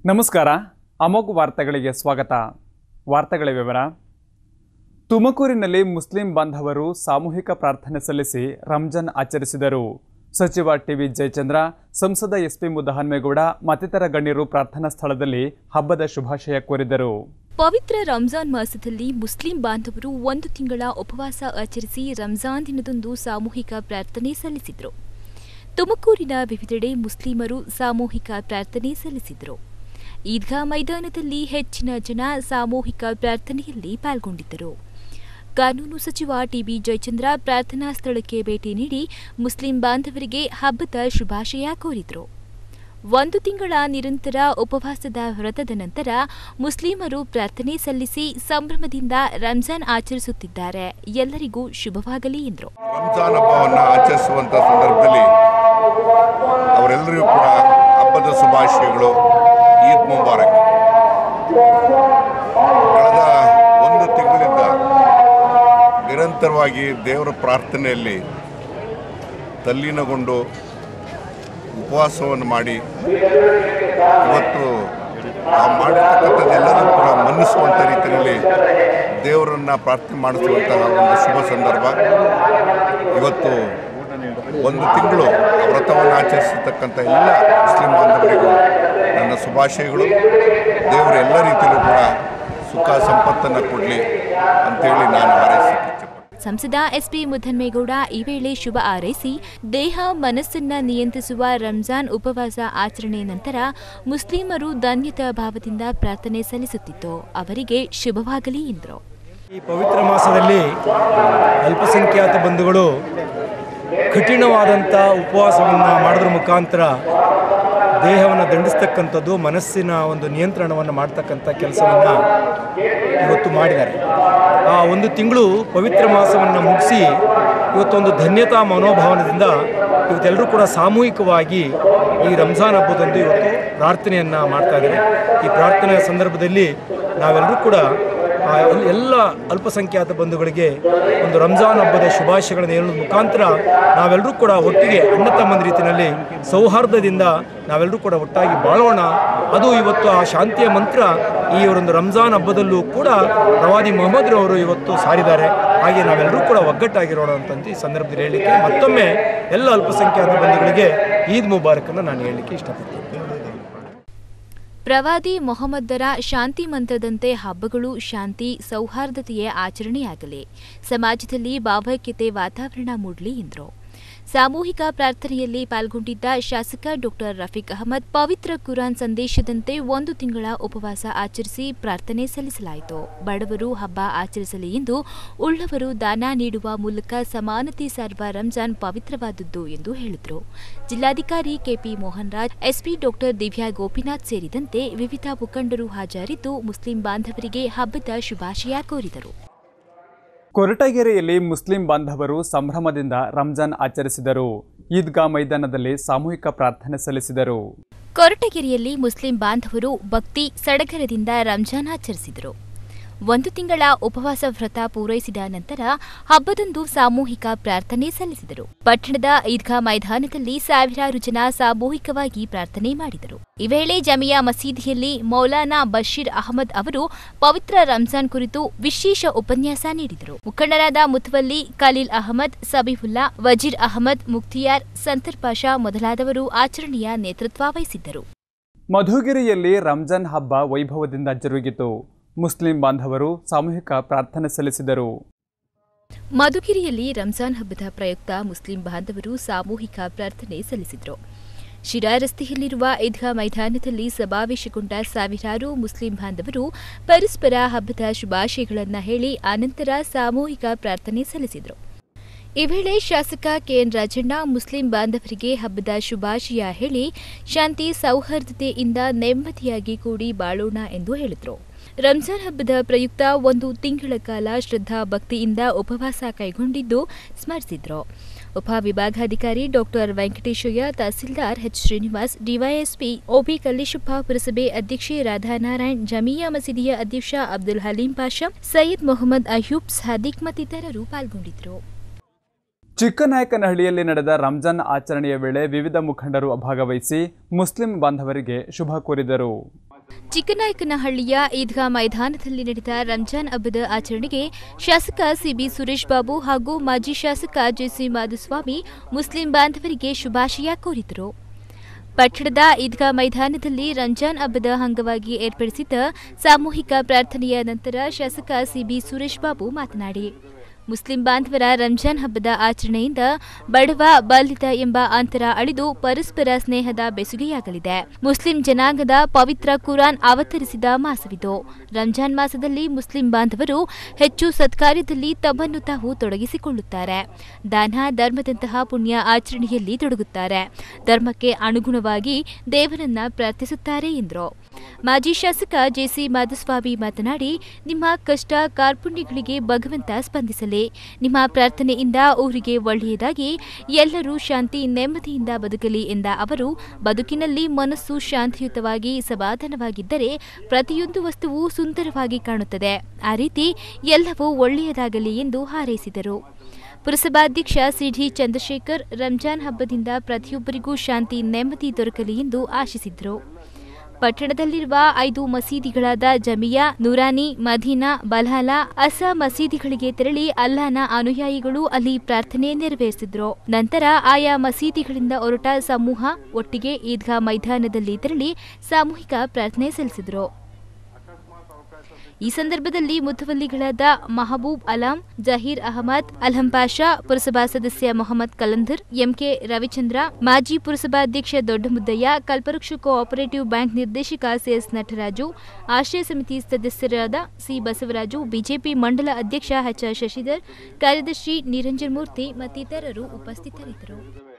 ನಮಸ್ಕಾರ ಅಮೋಘ್ ವಾರ್ತೆಗಳಿಗೆ ಸ್ವಾಗತ ವಾರ್ತೆಗಳ ವಿವರ ತುಮಕೂರಿನಲ್ಲಿ ಮುಸ್ಲಿಂ ಬಾಂಧವರು ಸಾಮೂಹಿಕ ಪ್ರಾರ್ಥನೆ ಸಲ್ಲಿಸಿ ರಂಜಾನ್ ಆಚರಿಸಿದರು ಸಚಿವ ಟಿವಿ ಜಯಚಂದ್ರ ಸಂಸದ ಎಸ್ಪಿ ಮುದ್ದಹನ್ಮೇಗೌಡ ಮತ್ತಿತರ ಗಣ್ಯರು ಪ್ರಾರ್ಥನಾ ಸ್ಥಳದಲ್ಲಿ ಹಬ್ಬದ ಶುಭಾಶಯ ಕೋರಿದರು ಪವಿತ್ರ ರಂಜಾನ್ ಮಾಸದಲ್ಲಿ ಮುಸ್ಲಿಂ ಬಾಂಧವರು ಒಂದು ತಿಂಗಳ ಉಪವಾಸ ಆಚರಿಸಿ ರಂಜಾನ್ ದಿನದಂದು ಸಾಮೂಹಿಕ ಪ್ರಾರ್ಥನೆ ಸಲ್ಲಿಸಿದರು ತುಮಕೂರಿನ ವಿವಿಧೆಡೆ ಮುಸ್ಲಿಮರು ಸಾಮೂಹಿಕ ಪ್ರಾರ್ಥನೆ ಸಲ್ಲಿಸಿದರು ಈದ್ಗಾ ಮೈದಾನದಲ್ಲಿ ಹೆಚ್ಚಿನ ಜನ ಸಾಮೂಹಿಕ ಪ್ರಾರ್ಥನೆಯಲ್ಲಿ ಪಾಲ್ಗೊಂಡಿದ್ದರು ಕಾನೂನು ಸಚಿವ ಟಿಬಿ ಜಯಚಂದ್ರ ಪ್ರಾರ್ಥನಾ ಸ್ಥಳಕ್ಕೆ ಭೇಟಿ ನೀಡಿ ಮುಸ್ಲಿಂ ಬಾಂಧವರಿಗೆ ಹಬ್ಬದ ಶುಭಾಶಯ ಕೋರಿದರು ಒಂದು ತಿಂಗಳ ನಿರಂತರ ಉಪವಾಸದ ವ್ರತದ ನಂತರ ಮುಸ್ಲಿಮರು ಪ್ರಾರ್ಥನೆ ಸಲ್ಲಿಸಿ ಸಂಭ್ರಮದಿಂದ ರಂಜಾನ್ ಆಚರಿಸುತ್ತಿದ್ದಾರೆ ಎಲ್ಲರಿಗೂ ಶುಭವಾಗಲಿ ಎಂದರು ರಂಜಾನ್ ಹಬ್ಬವನ್ನು ಆಚರಿಸುವಂಥ ಸಂದರ್ಭದಲ್ಲಿ ಅವರೆಲ್ಲರಿಗೂ ಕೂಡ ಹಬ್ಬದ ಶುಭಾಶಯಗಳು ಈದ್ ಮುಬಾರಕ್ ಕಳೆದ ಒಂದು ತಿಂಗಳಿಂದ ನಿರಂತರವಾಗಿ ದೇವರ ಪ್ರಾರ್ಥನೆಯಲ್ಲಿ ತಲ್ಲೀನಗೊಂಡು ಉಪವಾಸವನ್ನು ಮಾಡಿ ಇವತ್ತು ನಾವು ಮಾಡಿರ್ತಕ್ಕಂಥದ್ದೆಲ್ಲರೂ ಕೂಡ ಮನ್ನಿಸುವಂಥ ರೀತಿಯಲ್ಲಿ ದೇವರನ್ನು ಪ್ರಾರ್ಥನೆ ಮಾಡಿಸುವಂತಹ ಒಂದು ಶುಭ ಸಂದರ್ಭ ಇವತ್ತು ಒಂದು ತಿಂಗಳು ವ್ರತವನ್ನು ಆಚರಿಸತಕ್ಕಂಥ ಎಲ್ಲ ಮುಸ್ಲಿಂ ಬಾಂಧವರಿಗೂ ನನ್ನ ಶುಭಾಶಯಗಳು ದೇವರು ಎಲ್ಲ ರೀತಿಯಲ್ಲೂ ಕೂಡ ಸುಖ ಸಂಪತ್ತನ್ನು ಕೊಡಲಿ ಅಂತೇಳಿ ನಾನು ಹಾರೈಸಕ್ಕೆ ಇಚ್ಛೆಪಡ್ತೀನಿ ಸಂಸದ ಎಸ್ಪಿ ಮುದ್ದನ್ಮೇಗೌಡ ಈ ವೇಳೆ ಶುಭ ಹಾರೈಸಿ ದೇಹ ಮನಸ್ಸನ್ನ ನಿಯಂತ್ರಿಸುವ ರಂಜಾನ್ ಉಪವಾಸ ಆಚರಣೆ ನಂತರ ಮುಸ್ಲಿಮರು ಧನ್ಯತಾ ಭಾವದಿಂದ ಪ್ರಾರ್ಥನೆ ಸಲ್ಲಿಸುತ್ತಿದ್ದು ಅವರಿಗೆ ಶುಭವಾಗಲಿ ಎಂದರು ಈ ಪವಿತ್ರ ಮಾಸದಲ್ಲಿ ಅಲ್ಪಸಂಖ್ಯಾತ ಬಂಧುಗಳು ಕಠಿಣವಾದಂಥ ಉಪವಾಸವನ್ನು ಮಾಡೋದ್ರ ಮುಖಾಂತರ ದೇಹವನ್ನು ದಂಡಿಸ್ತಕ್ಕಂಥದ್ದು ಮನಸ್ಸಿನ ಒಂದು ನಿಯಂತ್ರಣವನ್ನು ಮಾಡ್ತಕ್ಕಂಥ ಕೆಲಸವನ್ನು ಇವತ್ತು ಮಾಡಿದ್ದಾರೆ ಆ ಒಂದು ತಿಂಗಳು ಪವಿತ್ರ ಮಾಸವನ್ನು ಮುಗಿಸಿ ಇವತ್ತೊಂದು ಧನ್ಯತಾ ಮನೋಭಾವನದಿಂದ ಇವತ್ತೆಲ್ಲರೂ ಕೂಡ ಸಾಮೂಹಿಕವಾಗಿ ಈ ರಂಜಾನ್ ಹಬ್ಬದಂದು ಇವತ್ತು ಪ್ರಾರ್ಥನೆಯನ್ನು ಮಾಡ್ತಾ ಇದ್ದಾರೆ ಈ ಪ್ರಾರ್ಥನೆಯ ಸಂದರ್ಭದಲ್ಲಿ ನಾವೆಲ್ಲರೂ ಕೂಡ ಆ ಎಲ್- ಎಲ್ಲ ಅಲ್ಪಸಂಖ್ಯಾತ ಬಂಧುಗಳಿಗೆ ಒಂದು ರಂಜಾನ್ ಹಬ್ಬದ ಶುಭಾಶಯಗಳನ್ನು ಹೇಳೋದ್ರ ಮುಖಾಂತರ ನಾವೆಲ್ಲರೂ ಕೂಡ ಒಟ್ಟಿಗೆ ಅಣ್ಣ ತಮ್ಮನ ರೀತಿಯಲ್ಲಿ ಸೌಹಾರ್ದದಿಂದ ನಾವೆಲ್ಲರೂ ಕೂಡ ಒಟ್ಟಾಗಿ ಬಾಳೋಣ ಅದು ಇವತ್ತು ಆ ಶಾಂತಿಯ ಮಂತ್ರ ಈ ಒಂದು ರಂಜಾನ್ ಹಬ್ಬದಲ್ಲೂ ಕೂಡ ಪ್ರವಾದಿ ಮೊಹಮ್ಮದ್ರವರು ಇವತ್ತು ಸಾರಿದ್ದಾರೆ ಹಾಗೆ ನಾವೆಲ್ಲರೂ ಕೂಡ ಒಗ್ಗಟ್ಟಾಗಿರೋಣ ಅಂತಂದು ಈ ಸಂದರ್ಭದಲ್ಲಿ ಹೇಳಲಿಕ್ಕೆ ಮತ್ತೊಮ್ಮೆ ಎಲ್ಲ ಅಲ್ಪಸಂಖ್ಯಾತ ಬಂಧುಗಳಿಗೆ ಈದ್ ಮುಬಾರಕನ್ನು ನಾನು ಹೇಳಲಿಕ್ಕೆ ಇಷ್ಟಪಡ್ತೀನಿ ಪ್ರವಾದಿ ಮೊಹಮ್ಮದರ ಶಾಂತಿ ಮಂತ್ರದಂತೆ ಹಬ್ಬಗಳು ಶಾಂತಿ ಸೌಹಾರ್ದತೆಯ ಆಚರಣೆಯಾಗಲಿ ಸಮಾಜದಲ್ಲಿ ಭಾವೈಕ್ಯತೆ ವಾತಾವರಣ ಮೂಡಲಿ ಎಂದರು ಸಾಮೂಹಿಕ ಪ್ರಾರ್ಥನೆಯಲ್ಲಿ ಪಾಲ್ಗೊಂಡಿದ್ದ ಶಾಸಕ ಡಾಕ್ಟರ್ ರಫೀಕ್ ಅಹಮದ್ ಪವಿತ್ರ ಕುರಾನ್ ಸಂದೇಶದಂತೆ ಒಂದು ತಿಂಗಳ ಉಪವಾಸ ಆಚರಿಸಿ ಪ್ರಾರ್ಥನೆ ಸಲ್ಲಿಸಲಾಯಿತು ಬಡವರು ಹಬ್ಬ ಆಚರಿಸಲಿ ಎಂದು ಉಳ್ಳವರು ದಾನ ನೀಡುವ ಮೂಲಕ ಸಮಾನತೆ ಸಾರುವ ರಂಜಾನ್ ಪವಿತ್ರವಾದದ್ದು ಎಂದು ಹೇಳಿದರು ಜಿಲ್ಲಾಧಿಕಾರಿ KP Mohan Raj SP doctor Divya Gopinath ಸೇರಿದಂತೆ ವಿವಿಧ ಮುಖಂಡರು ಹಾಜರಿದ್ದು ಮುಸ್ಲಿಂ ಬಾಂಧವರಿಗೆ ಹಬ್ಬದ ಶುಭಾಶಯ ಕೋರಿದರು ಕೊರಟಗೆರೆಯಲ್ಲಿ ಮುಸ್ಲಿಂ ಬಾಂಧವರು ಸಂಭ್ರಮದಿಂದ ರಂಜಾನ್ ಆಚರಿಸಿದರು ಈದ್ಗಾ ಮೈದಾನದಲ್ಲಿ ಸಾಮೂಹಿಕ ಪ್ರಾರ್ಥನೆ ಸಲ್ಲಿಸಿದರು ಕೊರಟಗೆರೆಯಲ್ಲಿ ಮುಸ್ಲಿಂ ಬಾಂಧವರು ಭಕ್ತಿ ಸಡಗರದಿಂದ ರಂಜಾನ್ ಆಚರಿಸಿದರು ಒಂದು ತಿಂಗಳ ಉಪವಾಸ ವ್ರತ ಪೂರೈಸಿದ ನಂತರ ಹಬ್ಬದಂದು ಸಾಮೂಹಿಕ ಪ್ರಾರ್ಥನೆ ಸಲ್ಲಿಸಿದರು ಪಟ್ಟಣದ ಈದ್ಗಾ ಮೈದಾನದಲ್ಲಿ ಸಾವಿರಾರು ಜನ ಸಾಮೂಹಿಕವಾಗಿ ಪ್ರಾರ್ಥನೆ ಮಾಡಿದರು ಈ ವೇಳೆ ಜಮಿಯಾ ಮಸೀದಿಯಲ್ಲಿ ಮೌಲಾನಾ ಬಶೀರ್ ಅಹಮದ್ ಅವರು ಪವಿತ್ರ ರಂಜಾನ್ ಕುರಿತು ವಿಶೇಷ ಉಪನ್ಯಾಸ ನೀಡಿದರು ಮುಖಂಡರಾದ ಮುತ್ವಲ್ಲಿ ಖಲೀಲ್ ಅಹಮದ್ ಸಬಿಹುಲ್ಲಾ ವಜೀರ್ ಅಹಮದ್ ಮುಕ್ತಿಯಾರ್ ಸಂತರ್ ಪಾಷಾ ಮೊದಲಾದವರು ಆಚರಣೆಯ ನೇತೃತ್ವ ವಹಿಸಿದ್ದರು ಮಧುಗಿರಿಯಲ್ಲಿ ರಂಜಾನ್ ಹಬ್ಬ ವೈಭವದಿಂದ ಜರುಗಿತು ಮುಸ್ಲಿಂ ಬಾಂಧವರು ಸಾಮೂಹಿಕ ಪ್ರಾರ್ಥನೆ ಸಲ್ಲಿಸಿದರು ಮಧುಗಿರಿಯಲ್ಲಿ ರಂಜಾನ್ ಹಬ್ಬದ ಪ್ರಯುಕ್ತ ಮುಸ್ಲಿಂ ಬಾಂಧವರು ಸಾಮೂಹಿಕ ಪ್ರಾರ್ಥನೆ ಸಲ್ಲಿಸಿದರು ಶಿರಾ ರಸ್ತೆಯಲ್ಲಿರುವ ಈದ್ಗಾ ಮೈದಾನದಲ್ಲಿ ಸಮಾವೇಶಗೊಂಡ ಸಾವಿರಾರು ಮುಸ್ಲಿಂ ಬಾಂಧವರು ಪರಸ್ಪರ ಹಬ್ಬದ ಶುಭಾಶಯಗಳನ್ನು ಹೇಳಿ ಆನಂತರ ಸಾಮೂಹಿಕ ಪ್ರಾರ್ಥನೆ ಸಲ್ಲಿಸಿದರು ಈ ವೇಳೆ ಶಾಸಕ ಕೆಎನ್ ರಾಜಣ್ಣ ಮುಸ್ಲಿಂ ಬಾಂಧವರಿಗೆ ಹಬ್ಬದ ಶುಭಾಶಯ ಹೇಳಿ ಶಾಂತಿ ಸೌಹಾರ್ದತೆಯಿಂದ ನೆಮ್ಮದಿಯಾಗಿ ಕೂಡಿ ಬಾಳೋಣ ಎಂದು ಹೇಳಿದರು ರಂಜಾನ್ ಹಬ್ಬದ ಪ್ರಯುಕ್ತ ಒಂದು ತಿಂಗಳ ಕಾಲ ಶ್ರದ್ಧಾ ಭಕ್ತಿಯಿಂದ ಉಪವಾಸ ಕೈಗೊಂಡಿದ್ದು ಸ್ಮರಿಸಿದ್ರು ಉಪವಿಭಾಗಾಧಿಕಾರಿ doctor Venkateshaiah tahsildar H Srinivas DYSP OB ಕಲ್ಲಿಶಪ್ಪ ಪುರಸಭೆ ಅಧ್ಯಕ್ಷೆ ರಾಧಾನಾರಾಯಣ್ ಜಮಿಯಾ ಮಸೀದಿಯ ಅಧ್ಯಕ್ಷ ಅಬ್ದುಲ್ ಹಲೀಂ ಪಾಷಾ ಸೈಯದ್ ಮೊಹಮ್ಮದ್ ಅಯ್ಯೂಬ್ ಸಾದಿಕ್ ಮತ್ತಿತರರು ಪಾಲ್ಗೊಂಡಿದ್ದರು ಚಿಕ್ಕನಾಯಕನಹಳ್ಳಿಯಲ್ಲಿ ನಡೆದ ರಂಜಾನ್ ಆಚರಣೆಯ ವೇಳೆ ವಿವಿಧ ಮುಖಂಡರು ಭಾಗವಹಿಸಿ ಮುಸ್ಲಿಂ ಬಾಂಧವರಿಗೆ ಶುಭ ಕೋರಿದರು ಚಿಕ್ಕನಾಯಕನಹಳ್ಳಿಯ ಈದ್ಗಾ ಮೈದಾನದಲ್ಲಿ ನಡೆದ ರಂಜಾನ್ ಹಬ್ಬದ ಆಚರಣೆಗೆ ಶಾಸಕ ಸಿಬಿ ಸುರೇಶ್ ಬಾಬು ಹಾಗೂ ಮಾಜಿ ಶಾಸಕ ಜೆಸಿ ಮಾಧುಸ್ವಾಮಿ ಮುಸ್ಲಿಂ ಬಾಂಧವರಿಗೆ ಶುಭಾಶಯ ಕೋರಿದರು ಪಟ್ಟಣದ ಈದ್ಗಾ ಮೈದಾನದಲ್ಲಿ ರಂಜಾನ್ ಹಬ್ಬದ ಅಂಗವಾಗಿ ಏರ್ಪಡಿಸಿದ್ದ ಸಾಮೂಹಿಕ ಪ್ರಾರ್ಥನೆಯ ನಂತರ ಶಾಸಕ ಸಿಬಿ ಸುರೇಶ್ ಬಾಬು ಮಾತನಾಡಿ ಮುಸ್ಲಿಂ ಬಾಂಧವರ ರಂಜಾನ್ ಹಬ್ಬದ ಆಚರಣೆಯಿಂದ ಬಡವ ಬಲ್ಲಿದ ಎಂಬ ಅಂತರ ಅಳಿದು ಪರಸ್ಪರ ಸ್ನೇಹದ ಬೆಸುಗೆಯಾಗಲಿದೆ ಮುಸ್ಲಿಂ ಜನಾಂಗದ ಪವಿತ್ರ ಕುರಾನ್ ಅವತರಿಸಿದ ಮಾಸವಿದು ರಂಜಾನ್ ಮಾಸದಲ್ಲಿ ಮುಸ್ಲಿಂ ಬಾಂಧವರು ಹೆಚ್ಚು ಸತ್ಕಾರ್ಯದಲ್ಲಿ ತಮ್ಮನ್ನು ತಾವು ತೊಡಗಿಸಿಕೊಳ್ಳುತ್ತಾರೆ ದಾನ ಧರ್ಮದಂತಹ ಪುಣ್ಯ ಆಚರಣೆಯಲ್ಲಿ ತೊಡಗುತ್ತಾರೆ ಧರ್ಮಕ್ಕೆ ಅನುಗುಣವಾಗಿ ದೇವರನ್ನ ಪ್ರಾರ್ಥಿಸುತ್ತಾರೆ ಎಂದರು ಮಾಜಿ ಶಾಸಕ ಜೆಸಿ ಮಾಧುಸ್ವಾಮಿ ಮಾತನಾಡಿ ನಿಮ್ಮ ಕಷ್ಟ ಕಾರ್ಪುಣ್ಯಗಳಿಗೆ ಭಗವಂತ ಸ್ಪಂದಿಸಲಿ ನಿಮ್ಮ ಪ್ರಾರ್ಥನೆಯಿಂದ ಊರಿಗೆ ಒಳ್ಳೆಯದಾಗಿ ಎಲ್ಲರೂ ಶಾಂತಿ ನೆಮ್ಮದಿಯಿಂದ ಬದುಕಲಿ ಎಂದ ಅವರು ಬದುಕಿನಲ್ಲಿ ಮನಸ್ಸು ಶಾಂತಿಯುತವಾಗಿ ಸಮಾಧಾನವಾಗಿದ್ದರೆ ಪ್ರತಿಯೊಂದು ವಸ್ತುವು ಸುಂದರವಾಗಿ ಕಾಣುತ್ತದೆ ಆ ರೀತಿ ಎಲ್ಲವೂ ಒಳ್ಳೆಯದಾಗಲಿ ಎಂದು ಹಾರೈಸಿದರು ಪುರಸಭಾಧ್ಯಕ್ಷ ಸಿಡಿ ಚಂದ್ರಶೇಖರ್ ರಂಜಾನ್ ಹಬ್ಬದಿಂದ ಪ್ರತಿಯೊಬ್ಬರಿಗೂ ಶಾಂತಿ ನೆಮ್ಮದಿ ದೊರಕಲಿ ಎಂದು ಆಶಿಸಿದರು ಪಟ್ಟಣದಲ್ಲಿರುವ ಐದು ಮಸೀದಿಗಳಾದ ಜಮಿಯಾ ನೂರಾನಿ ಮದೀನಾ ಬಲ್ಹಾಲಾ ಅಸ ಮಸೀದಿಗಳಿಗೆ ತೆರಳಿ ಅಲ್ಲಾನ ಅನುಯಾಯಿಗಳು ಅಲ್ಲಿ ಪ್ರಾರ್ಥನೆ ನೆರವೇರಿಸಿದ್ರು ನಂತರ ಆಯಾ ಮಸೀದಿಗಳಿಂದ ಹೊರಟ ಸಮೂಹ ಒಟ್ಟಿಗೆ ಈದ್ಗಾ ಮೈದಾನದಲ್ಲಿ ತೆರಳಿ ಸಾಮೂಹಿಕ ಪ್ರಾರ್ಥನೆ ಸಲ್ಲಿಸಿದ್ರು ಈ ಸಂದರ್ಭದಲ್ಲಿ ಮುತುವಲ್ಲಿಗಳಾದ ಮಹಬೂಬ್ ಅಲಾಂ ಜಹೀರ್ ಅಹಮದ್ ಅಲ್ಹಂ ಪಾಷಾ ಪುರಸಭಾ ಸದಸ್ಯ ಮೊಹಮ್ಮದ್ ಕಲಂದರ್ ಎಂಕೆ ರವಿಚಂದ್ರ ಮಾಜಿ ಪುರಸಭಾಧ್ಯಕ್ಷ ದೊಡ್ಡಮುದ್ದಯ್ಯ ಕಲ್ಪವೃಕ್ಷ ಕೋಆಪರೇಟಿವ್ ಬ್ಯಾಂಕ್ ನಿರ್ದೇಶಕ ಸಿಎಸ್ ನಟರಾಜು ಆಶ್ರಯ ಸಮಿತಿ ಸದಸ್ಯರಾದ ಸಿ ಬಸವರಾಜು ಬಿಜೆಪಿ ಮಂಡಲ ಅಧ್ಯಕ್ಷ ಎಚ್ ಶಶಿಧರ್ ಕಾರ್ಯದರ್ಶಿ ನಿರಂಜನ್ ಮೂರ್ತಿ ಮತ್ತಿತರರು ಉಪಸ್ಥಿತರಿದ್ದರು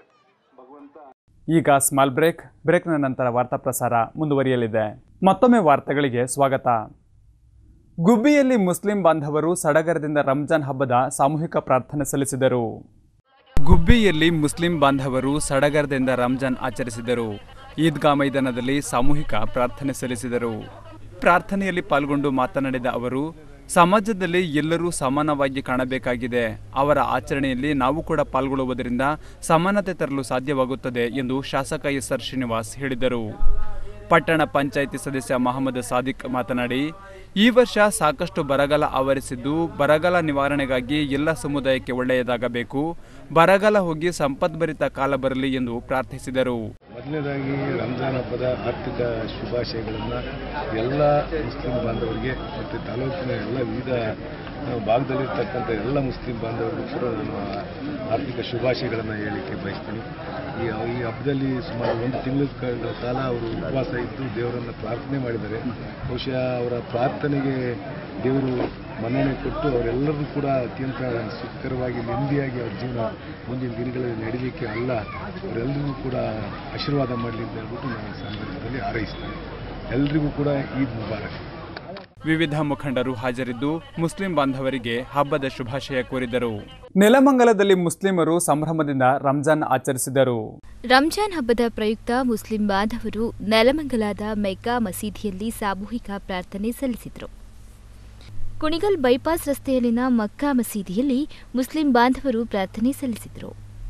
ಈಗ ಸ್ಮಾಲ್ ಬ್ರೇಕ್ ಬ್ರೇಕ್ನ ನಂತರ ವಾರ್ತಾ ಪ್ರಸಾರ ಮುಂದುವರಿಯಲಿದೆ ಮತ್ತೊಮ್ಮೆ ವಾರ್ತೆಗಳಿಗೆ ಸ್ವಾಗತ ಗುಬ್ಬಿಯಲ್ಲಿ ಮುಸ್ಲಿಂ ಬಾಂಧವರು ಸಡಗರದಿಂದ ರಂಜಾನ್ ಹಬ್ಬದ ಸಾಮೂಹಿಕ ಪ್ರಾರ್ಥನೆ ಸಲ್ಲಿಸಿದರು ಗುಬ್ಬಿಯಲ್ಲಿ ಮುಸ್ಲಿಂ ಬಾಂಧವರು ಸಡಗರದಿಂದ ರಂಜಾನ್ ಆಚರಿಸಿದರು ಈದ್ಗಾ ಮೈದಾನದಲ್ಲಿ ಸಾಮೂಹಿಕ ಪ್ರಾರ್ಥನೆ ಸಲ್ಲಿಸಿದರು ಪ್ರಾರ್ಥನೆಯಲ್ಲಿ ಪಾಲ್ಗೊಂಡು ಮಾತನಾಡಿದ ಅವರು ಸಮಾಜದಲ್ಲಿ ಎಲ್ಲರೂ ಸಮಾನವಾಗಿ ಕಾಣಬೇಕಾಗಿದೆ ಅವರ ಆಚರಣೆಯಲ್ಲಿ ನಾವು ಕೂಡ ಪಾಲ್ಗೊಳ್ಳುವುದರಿಂದ ಸಮಾನತೆ ತರಲು ಸಾಧ್ಯವಾಗುತ್ತದೆ ಎಂದು ಶಾಸಕ ಎಸ್ ಆರ್ ಶ್ರೀನಿವಾಸ್ ಹೇಳಿದರು ಪಟ್ಟಣ ಪಂಚಾಯಿತಿ ಸದಸ್ಯ ಮಹಮ್ಮದ್ ಸಾದಿಕ್ ಮಾತನಾಡಿ ಈ ವರ್ಷ ಸಾಕಷ್ಟು ಬರಗಾಲ ಆವರಿಸಿದ್ದು ಬರಗಾಲ ನಿವಾರಣೆಗಾಗಿ ಎಲ್ಲ ಸಮುದಾಯಕ್ಕೆ ಒಳ್ಳೆಯದಾಗಬೇಕು ಬರಗಾಲ ಹೋಗಿ ಸಂಪದ್ಭರಿತ ಕಾಲ ಬರಲಿ ಎಂದು ಪ್ರಾರ್ಥಿಸಿದರು ಮೊದಲನೇದಾಗಿ ರಂಜಾನ್ ಹಬ್ಬದ ಆರ್ಥಿಕ ಶುಭಾಶಯಗಳನ್ನು ಎಲ್ಲ ಮುಸ್ಲಿಂ ಬಾಂಧವರಿಗೆ ಮತ್ತು ತಾಲೂಕಿನ ಎಲ್ಲ ವಿವಿಧ ಆ, ಭಾಗದಲ್ಲಿರ್ತಕ್ಕಂಥ ಎಲ್ಲ ಮುಸ್ಲಿಂ ಬಾಂಧವರಿಗೂ ಕೂಡ ನಾನು ಆರ್ಥಿಕ ಶುಭಾಶಯಗಳನ್ನು ಹೇಳಲಿಕ್ಕೆ ಬಯಸ್ತೀನಿ ಈ ಈ ಹಬ್ಬದಲ್ಲಿ ಸುಮಾರು ಒಂದು ತಿಂಗಳ ಕ- ಕಾಲ ಅವರು ಉಪವಾಸ ಇದ್ದು ದೇವರನ್ನು ಪ್ರಾರ್ಥನೆ ಮಾಡಿದ್ದಾರೆ ಬಹುಶಃ ಅವರ ಪ್ರಾರ್ಥನೆಗೆ ದೇವರು ಮನ್ನಣೆ ಕೊಟ್ಟು ಅವರೆಲ್ಲರೂ ಕೂಡ ಅತ್ಯಂತ ಸುಖಕರವಾಗಿ ನೆಮ್ಮದಿಯಾಗಿ ಅವ್ರ ಜೀವನ ಮುಂದಿನ ದಿನಗಳಲ್ಲಿ ನಡೀಲಿಕ್ಕೆ ಅಲ್ಲ ಅವರೆಲ್ಲರಿಗೂ ಕೂಡ ಆಶೀರ್ವಾದ ಮಾಡಲಿ ಅಂತ ಹೇಳ್ಬಿಟ್ಟು ನಾನು ಈ ಸಂದರ್ಭದಲ್ಲಿ ಹಾರೈಸ್ತೇನೆ ಎಲ್ರಿಗೂ ಕೂಡ ಈದ್ ಮುಬಾರಕ್ ವಿವಿಧ ಮುಖಂಡರು ಹಾಜರಿದ್ದು ಮುಸ್ಲಿಂ ಬಾಂಧವರಿಗೆ ಹಬ್ಬದ ಶುಭಾಶಯ ಕೋರಿದರು ನೆಲಮಂಗಲದಲ್ಲಿ ಮುಸ್ಲಿಮರು ಸಂಭ್ರಮದಿಂದ ರಂಜಾನ್ ಆಚರಿಸಿದರು ರಂಜಾನ್ ಹಬ್ಬದ ಪ್ರಯುಕ್ತ ಮುಸ್ಲಿಂ ಬಾಂಧವರು ನೆಲಮಂಗಲದ ಮೆಕ್ಕಾ ಮಸೀದಿಯಲ್ಲಿ ಸಾಮೂಹಿಕ ಪ್ರಾರ್ಥನೆ ಸಲ್ಲಿಸಿದರು ಕುಣಿಗಲ್ ಬೈಪಾಸ್ ರಸ್ತೆಯಲ್ಲಿನ ಮಕ್ಕಾ ಮಸೀದಿಯಲ್ಲಿ ಮುಸ್ಲಿಂ ಬಾಂಧವರು ಪ್ರಾರ್ಥನೆ ಸಲ್ಲಿಸಿದರು